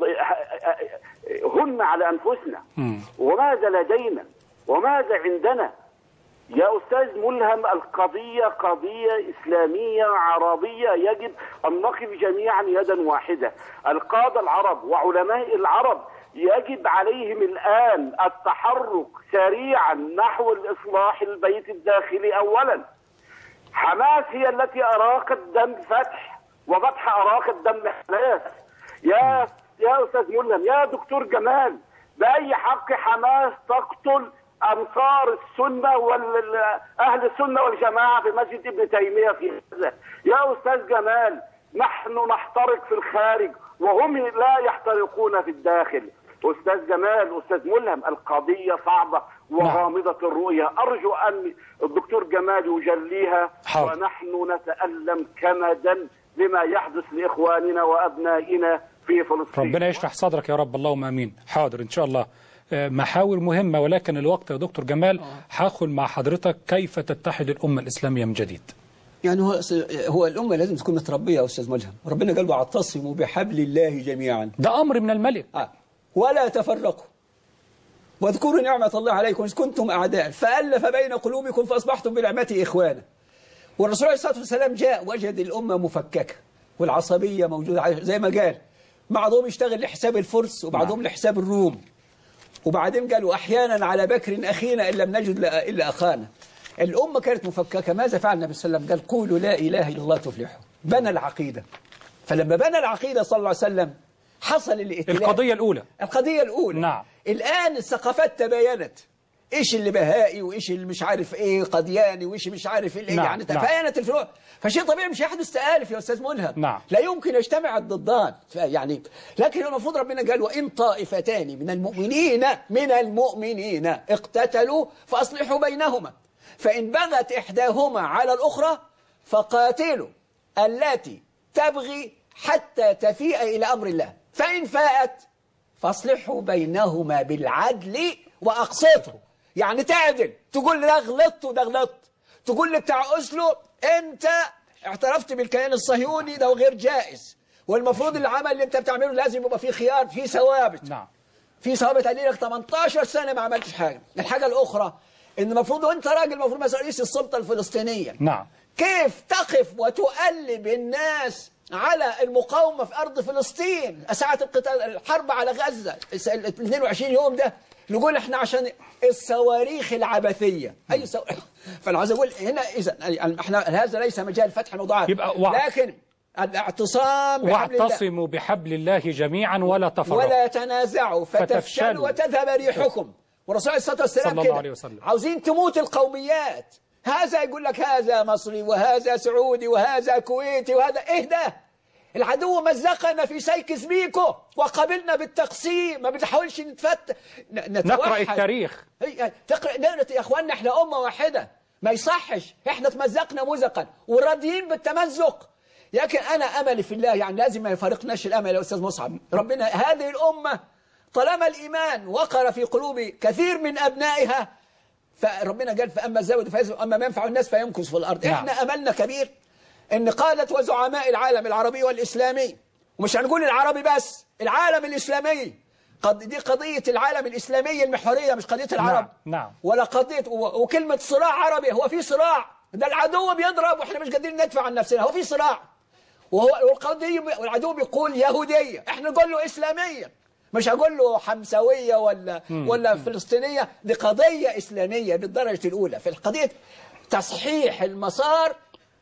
هن على أنفسنا وماذا لدينا وماذا عندنا يا أستاذ ملهم القضية قضية إسلامية عربية يجب أن نقف جميعا يدا واحدة القادة العرب وعلماء العرب يجب عليهم الآن التحرك سريعا نحو الإصلاح البيت الداخلي أولا حماس هي التي أراقت دم فتح وفتح أراقت دم حماس يا يا أستاذ ملهم يا دكتور جمال بأي حق حماس تقتل أنصار السنة وأهل السنة والجماعة في مسجد ابن تيمية في غزة يا أستاذ جمال نحن نحترق في الخارج وهم لا يحترقون في الداخل أستاذ جمال أستاذ ملهم القضية صعبة وغامضة الرؤية أرجو أن الدكتور جمال يجليها حاضر. ونحن نتألم كمدا لما يحدث لإخواننا وأبنائنا في فلسطين ربنا يشرح صدرك يا رب اللهم امين حاضر ان شاء الله آه، محاور مهمة ولكن الوقت يا دكتور جمال هاخد مع حضرتك كيف تتحد الأمة الإسلامية من جديد يعني هو هو الأمة لازم تكون متربية يا أستاذ ملهم ربنا قال واعتصموا بحبل الله جميعا ده أمر من الملك آه. ولا تفرقوا واذكروا نعمة الله عليكم إذ كنتم أعداء فألف بين قلوبكم فأصبحتم بنعمته إخوانا والرسول عليه الصلاة والسلام جاء وجد الأمة مفككة والعصبية موجودة زي ما قال بعضهم يشتغل لحساب الفرس وبعضهم لحساب الروم وبعدين قالوا أحيانا على بكر أخينا إن لم نجد إلا أخانا الأمة كانت مفككة ماذا فعل النبي صلى الله عليه وسلم قال قولوا لا إله إلا الله تفلحوا بنى العقيدة فلما بنى العقيدة صلى الله عليه وسلم حصل الائتلاف القضية الأولى القضية الأولى نعم الآن الثقافات تباينت ايش اللي بهائي وايش اللي مش عارف ايه قدياني وايش مش عارف ايه نعم، يعني نعم. تباينت الفروع فشيء طبيعي مش هيحدث تآلف يا استاذ ملهم نعم. لا يمكن يجتمع الضدان ف- يعني لكن المفروض ربنا قال وان طائفتان من المؤمنين من المؤمنين اقتتلوا فاصلحوا بينهما فان بغت احداهما على الاخرى فقاتلوا التي تبغي حتى تفيء الى امر الله فان فاءت فاصلحوا بينهما بالعدل واقسطوا يعني تعدل تقول ده غلطت وده غلط تقول لبتاع اسلو انت اعترفت بالكيان الصهيوني ده غير جائز والمفروض العمل اللي انت بتعمله لازم يبقى فيه خيار فيه ثوابت نعم في ثوابت قال لك 18 سنه ما عملتش حاجه الحاجه الاخرى ان المفروض وانت راجل المفروض مثلا رئيس السلطه الفلسطينية نعم كيف تقف وتؤلب الناس على المقاومة في أرض فلسطين ساعة القتال الحرب على غزة ال 22 يوم ده نقول احنا عشان الصواريخ العبثية أي سو... فأنا عايز أقول هنا إذا يعني احنا هذا ليس مجال فتح موضوعات يبقى وع- لكن الاعتصام بحبل الله واعتصموا بحبل الله جميعا ولا تفرقوا ولا تنازعوا فتفشلوا فتفشلوا. وتذهب ريحكم والرسول عليه الصلاة والسلام صلى الله كده عليه وسلم. عاوزين تموت القوميات هذا يقول لك هذا مصري وهذا سعودي وهذا كويتي وهذا ايه ده العدو مزقنا في سيكس بيكو وقبلنا بالتقسيم ما بنحاولش نتفت ن- نتوحد نقرأ التاريخ هي- تقرأ نقرأ يا اخواننا احنا أمة واحدة ما يصحش احنا تمزقنا مزقا وراضيين بالتمزق لكن أنا أملي في الله يعني لازم ما يفارقناش الأمل يا أستاذ مصعب ربنا هذه الأمة طالما الإيمان وقر في قلوب كثير من أبنائها فربنا قال فأما الزود فيزن أما ما ينفع الناس فيمكث في الأرض نعم. احنا أملنا كبير إن قادة وزعماء العالم العربي والإسلامي ومش هنقول العربي بس العالم الإسلامي قد دي قضية العالم الإسلامي المحورية مش قضية العرب نعم نعم ولا قضية و- وكلمة صراع عربي هو في صراع ده العدو بيضرب واحنا مش قادرين ندفع عن نفسنا هو في صراع وهو والقضية بي- والعدو بيقول يهودية احنا نقول له إسلامية مش هقول له حمسوية ولا مم. ولا فلسطينية دي قضية إسلامية بالدرجة الأولى في القضية تصحيح المسار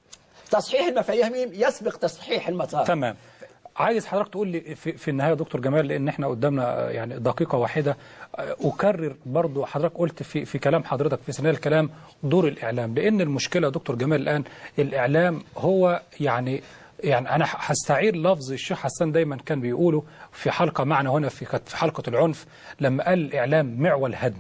تصحيح المفاهيم يسبق تصحيح المسار تمام عايز حضرتك تقول لي في, في النهايه يا دكتور جمال لان احنا قدامنا آه، يعني دقيقه واحده آه، اكرر برضو حضرتك قلت في في كلام حضرتك في سنه الكلام دور الاعلام لان المشكله يا دكتور جمال الان الاعلام هو يعني يعني انا هستعير لفظ الشيخ حسان دايما كان بيقوله في حلقه معنا هنا في كانت في حلقه العنف لما قال الاعلام معول هدم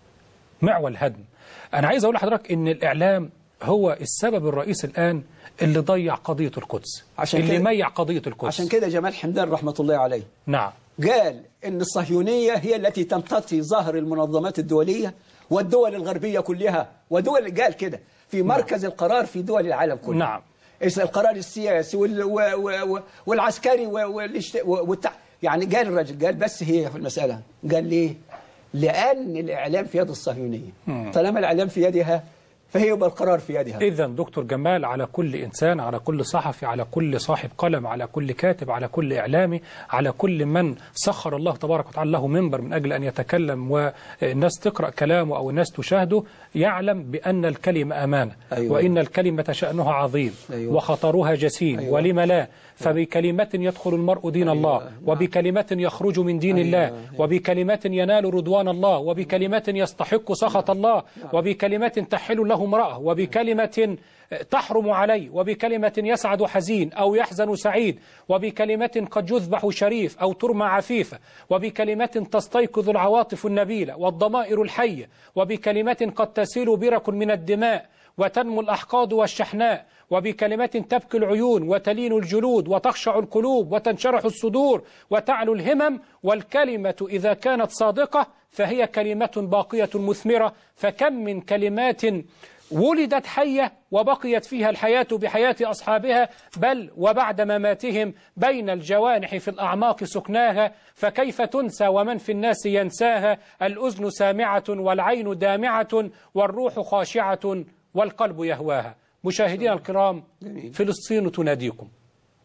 معول هدم أنا عايز أقول لحضرتك إن الإعلام هو السبب الرئيسي الآن اللي ضيع قضية القدس عشان اللي كده- ميع قضية القدس عشان كده جمال حمدان رحمة الله عليه نعم قال إن الصهيونية هي التي تمتطي ظهر المنظمات الدولية والدول الغربية كلها ودول قال كده في مركز القرار في دول العالم كله نعم إذا القرار السياسي وال و و و والعسكري و والاشت... و والتع... يعني قال الرجل قال بس هي في المسألة قال ليه لأن الإعلام في يد الصهيونية مم. طالما الإعلام في يدها فهي يبقى القرار في يدها إذا دكتور جمال على كل إنسان على كل صحفي على كل صاحب قلم على كل كاتب على كل إعلامي على كل من سخر الله تبارك وتعالى له منبر من أجل أن يتكلم والناس تقرأ كلامه أو الناس تشاهده يعلم بأن الكلمة أمانة أيوة. وإن الكلمة شأنها عظيم أيوة. وخطرها جسيم أيوة. ولم لا فبكلمة يدخل المرء دين الله وبكلمة يخرج من دين الله وبكلمة ينال رضوان الله وبكلمة يستحق سخط الله وبكلمة تحل له امرأة وبكلمة تحرم عليه وبكلمة يسعد حزين أو يحزن سعيد وبكلمة قد يذبح شريف أو ترمى عفيفة وبكلمة تستيقظ العواطف النبيلة والضمائر الحية وبكلمة قد تسيل برك من الدماء وتنمو الأحقاد والشحناء وبكلمة تبكي العيون وتلين الجلود وتخشع القلوب وتنشرح الصدور وتعلو الهمم والكلمة إذا كانت صادقة فهي كلمة باقية مثمرة فكم من كلمات ولدت حية وبقيت فيها الحياة بحياة أصحابها بل وبعد مماتهم بين الجوانح في الأعماق سكناها فكيف تنسى ومن في الناس ينساها الأذن سامعة والعين دامعة والروح خاشعة والقلب يهواها مشاهدينا الكرام فلسطين تناديكم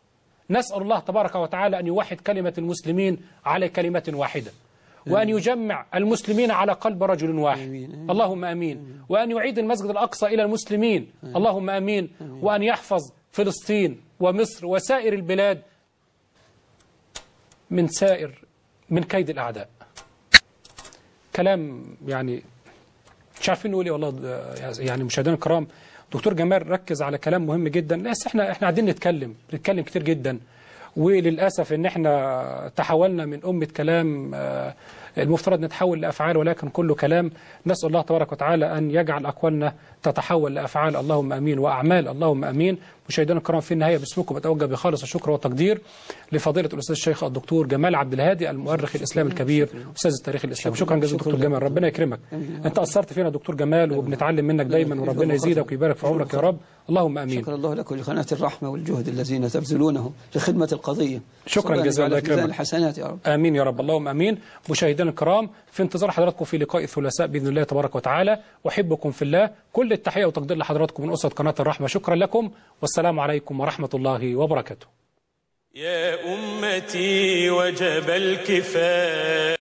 نسأل الله تبارك وتعالى أن يوحد كلمة المسلمين على كلمة واحدة وأن يجمع المسلمين على قلب رجل واحد اللهم أمين وأن يعيد المسجد الأقصى إلى المسلمين اللهم أمين وأن يحفظ فلسطين ومصر وسائر البلاد من سائر من كيد الأعداء كلام يعني مش عارفين نقول ايه والله يعني مشاهدينا الكرام دكتور جمال ركز على كلام مهم جدا بس احنا احنا قاعدين نتكلم بنتكلم كتير جدا وللاسف ان احنا تحولنا من امه كلام آه، المفترض نتحول لافعال ولكن كله كلام نسال الله تبارك وتعالى ان يجعل اقوالنا تتحول لافعال اللهم امين واعمال اللهم امين مشاهدينا الكرام في النهايه باسمكم اتوجه بخالص الشكر والتقدير لفضيله الاستاذ الشيخ الدكتور جمال عبد الهادي المؤرخ الاسلامي الكبير استاذ التاريخ الاسلامي شكرا جزيلا دكتور جمال ربنا يكرمك انت اثرت فينا دكتور جمال وبنتعلم منك دايما وربنا يزيدك ويبارك في عمرك يا رب اللهم امين شكر الله لكم لقناة الرحمة والجهد الذين تبذلونه لخدمة القضية شكرا ربنا جزيلا الله يجعل في ميزان يكرمك الحسنات يا رب امين يا رب اللهم امين مشاهدينا الكرام في انتظار حضراتكم في لقاء الثلاثاء باذن الله تبارك وتعالى احبكم في الله كل التحيه والتقدير لحضراتكم من اسره قناه الرحمه شكرا لكم والسلام عليكم ورحمه الله وبركاته يا أمتي وجب الكفاية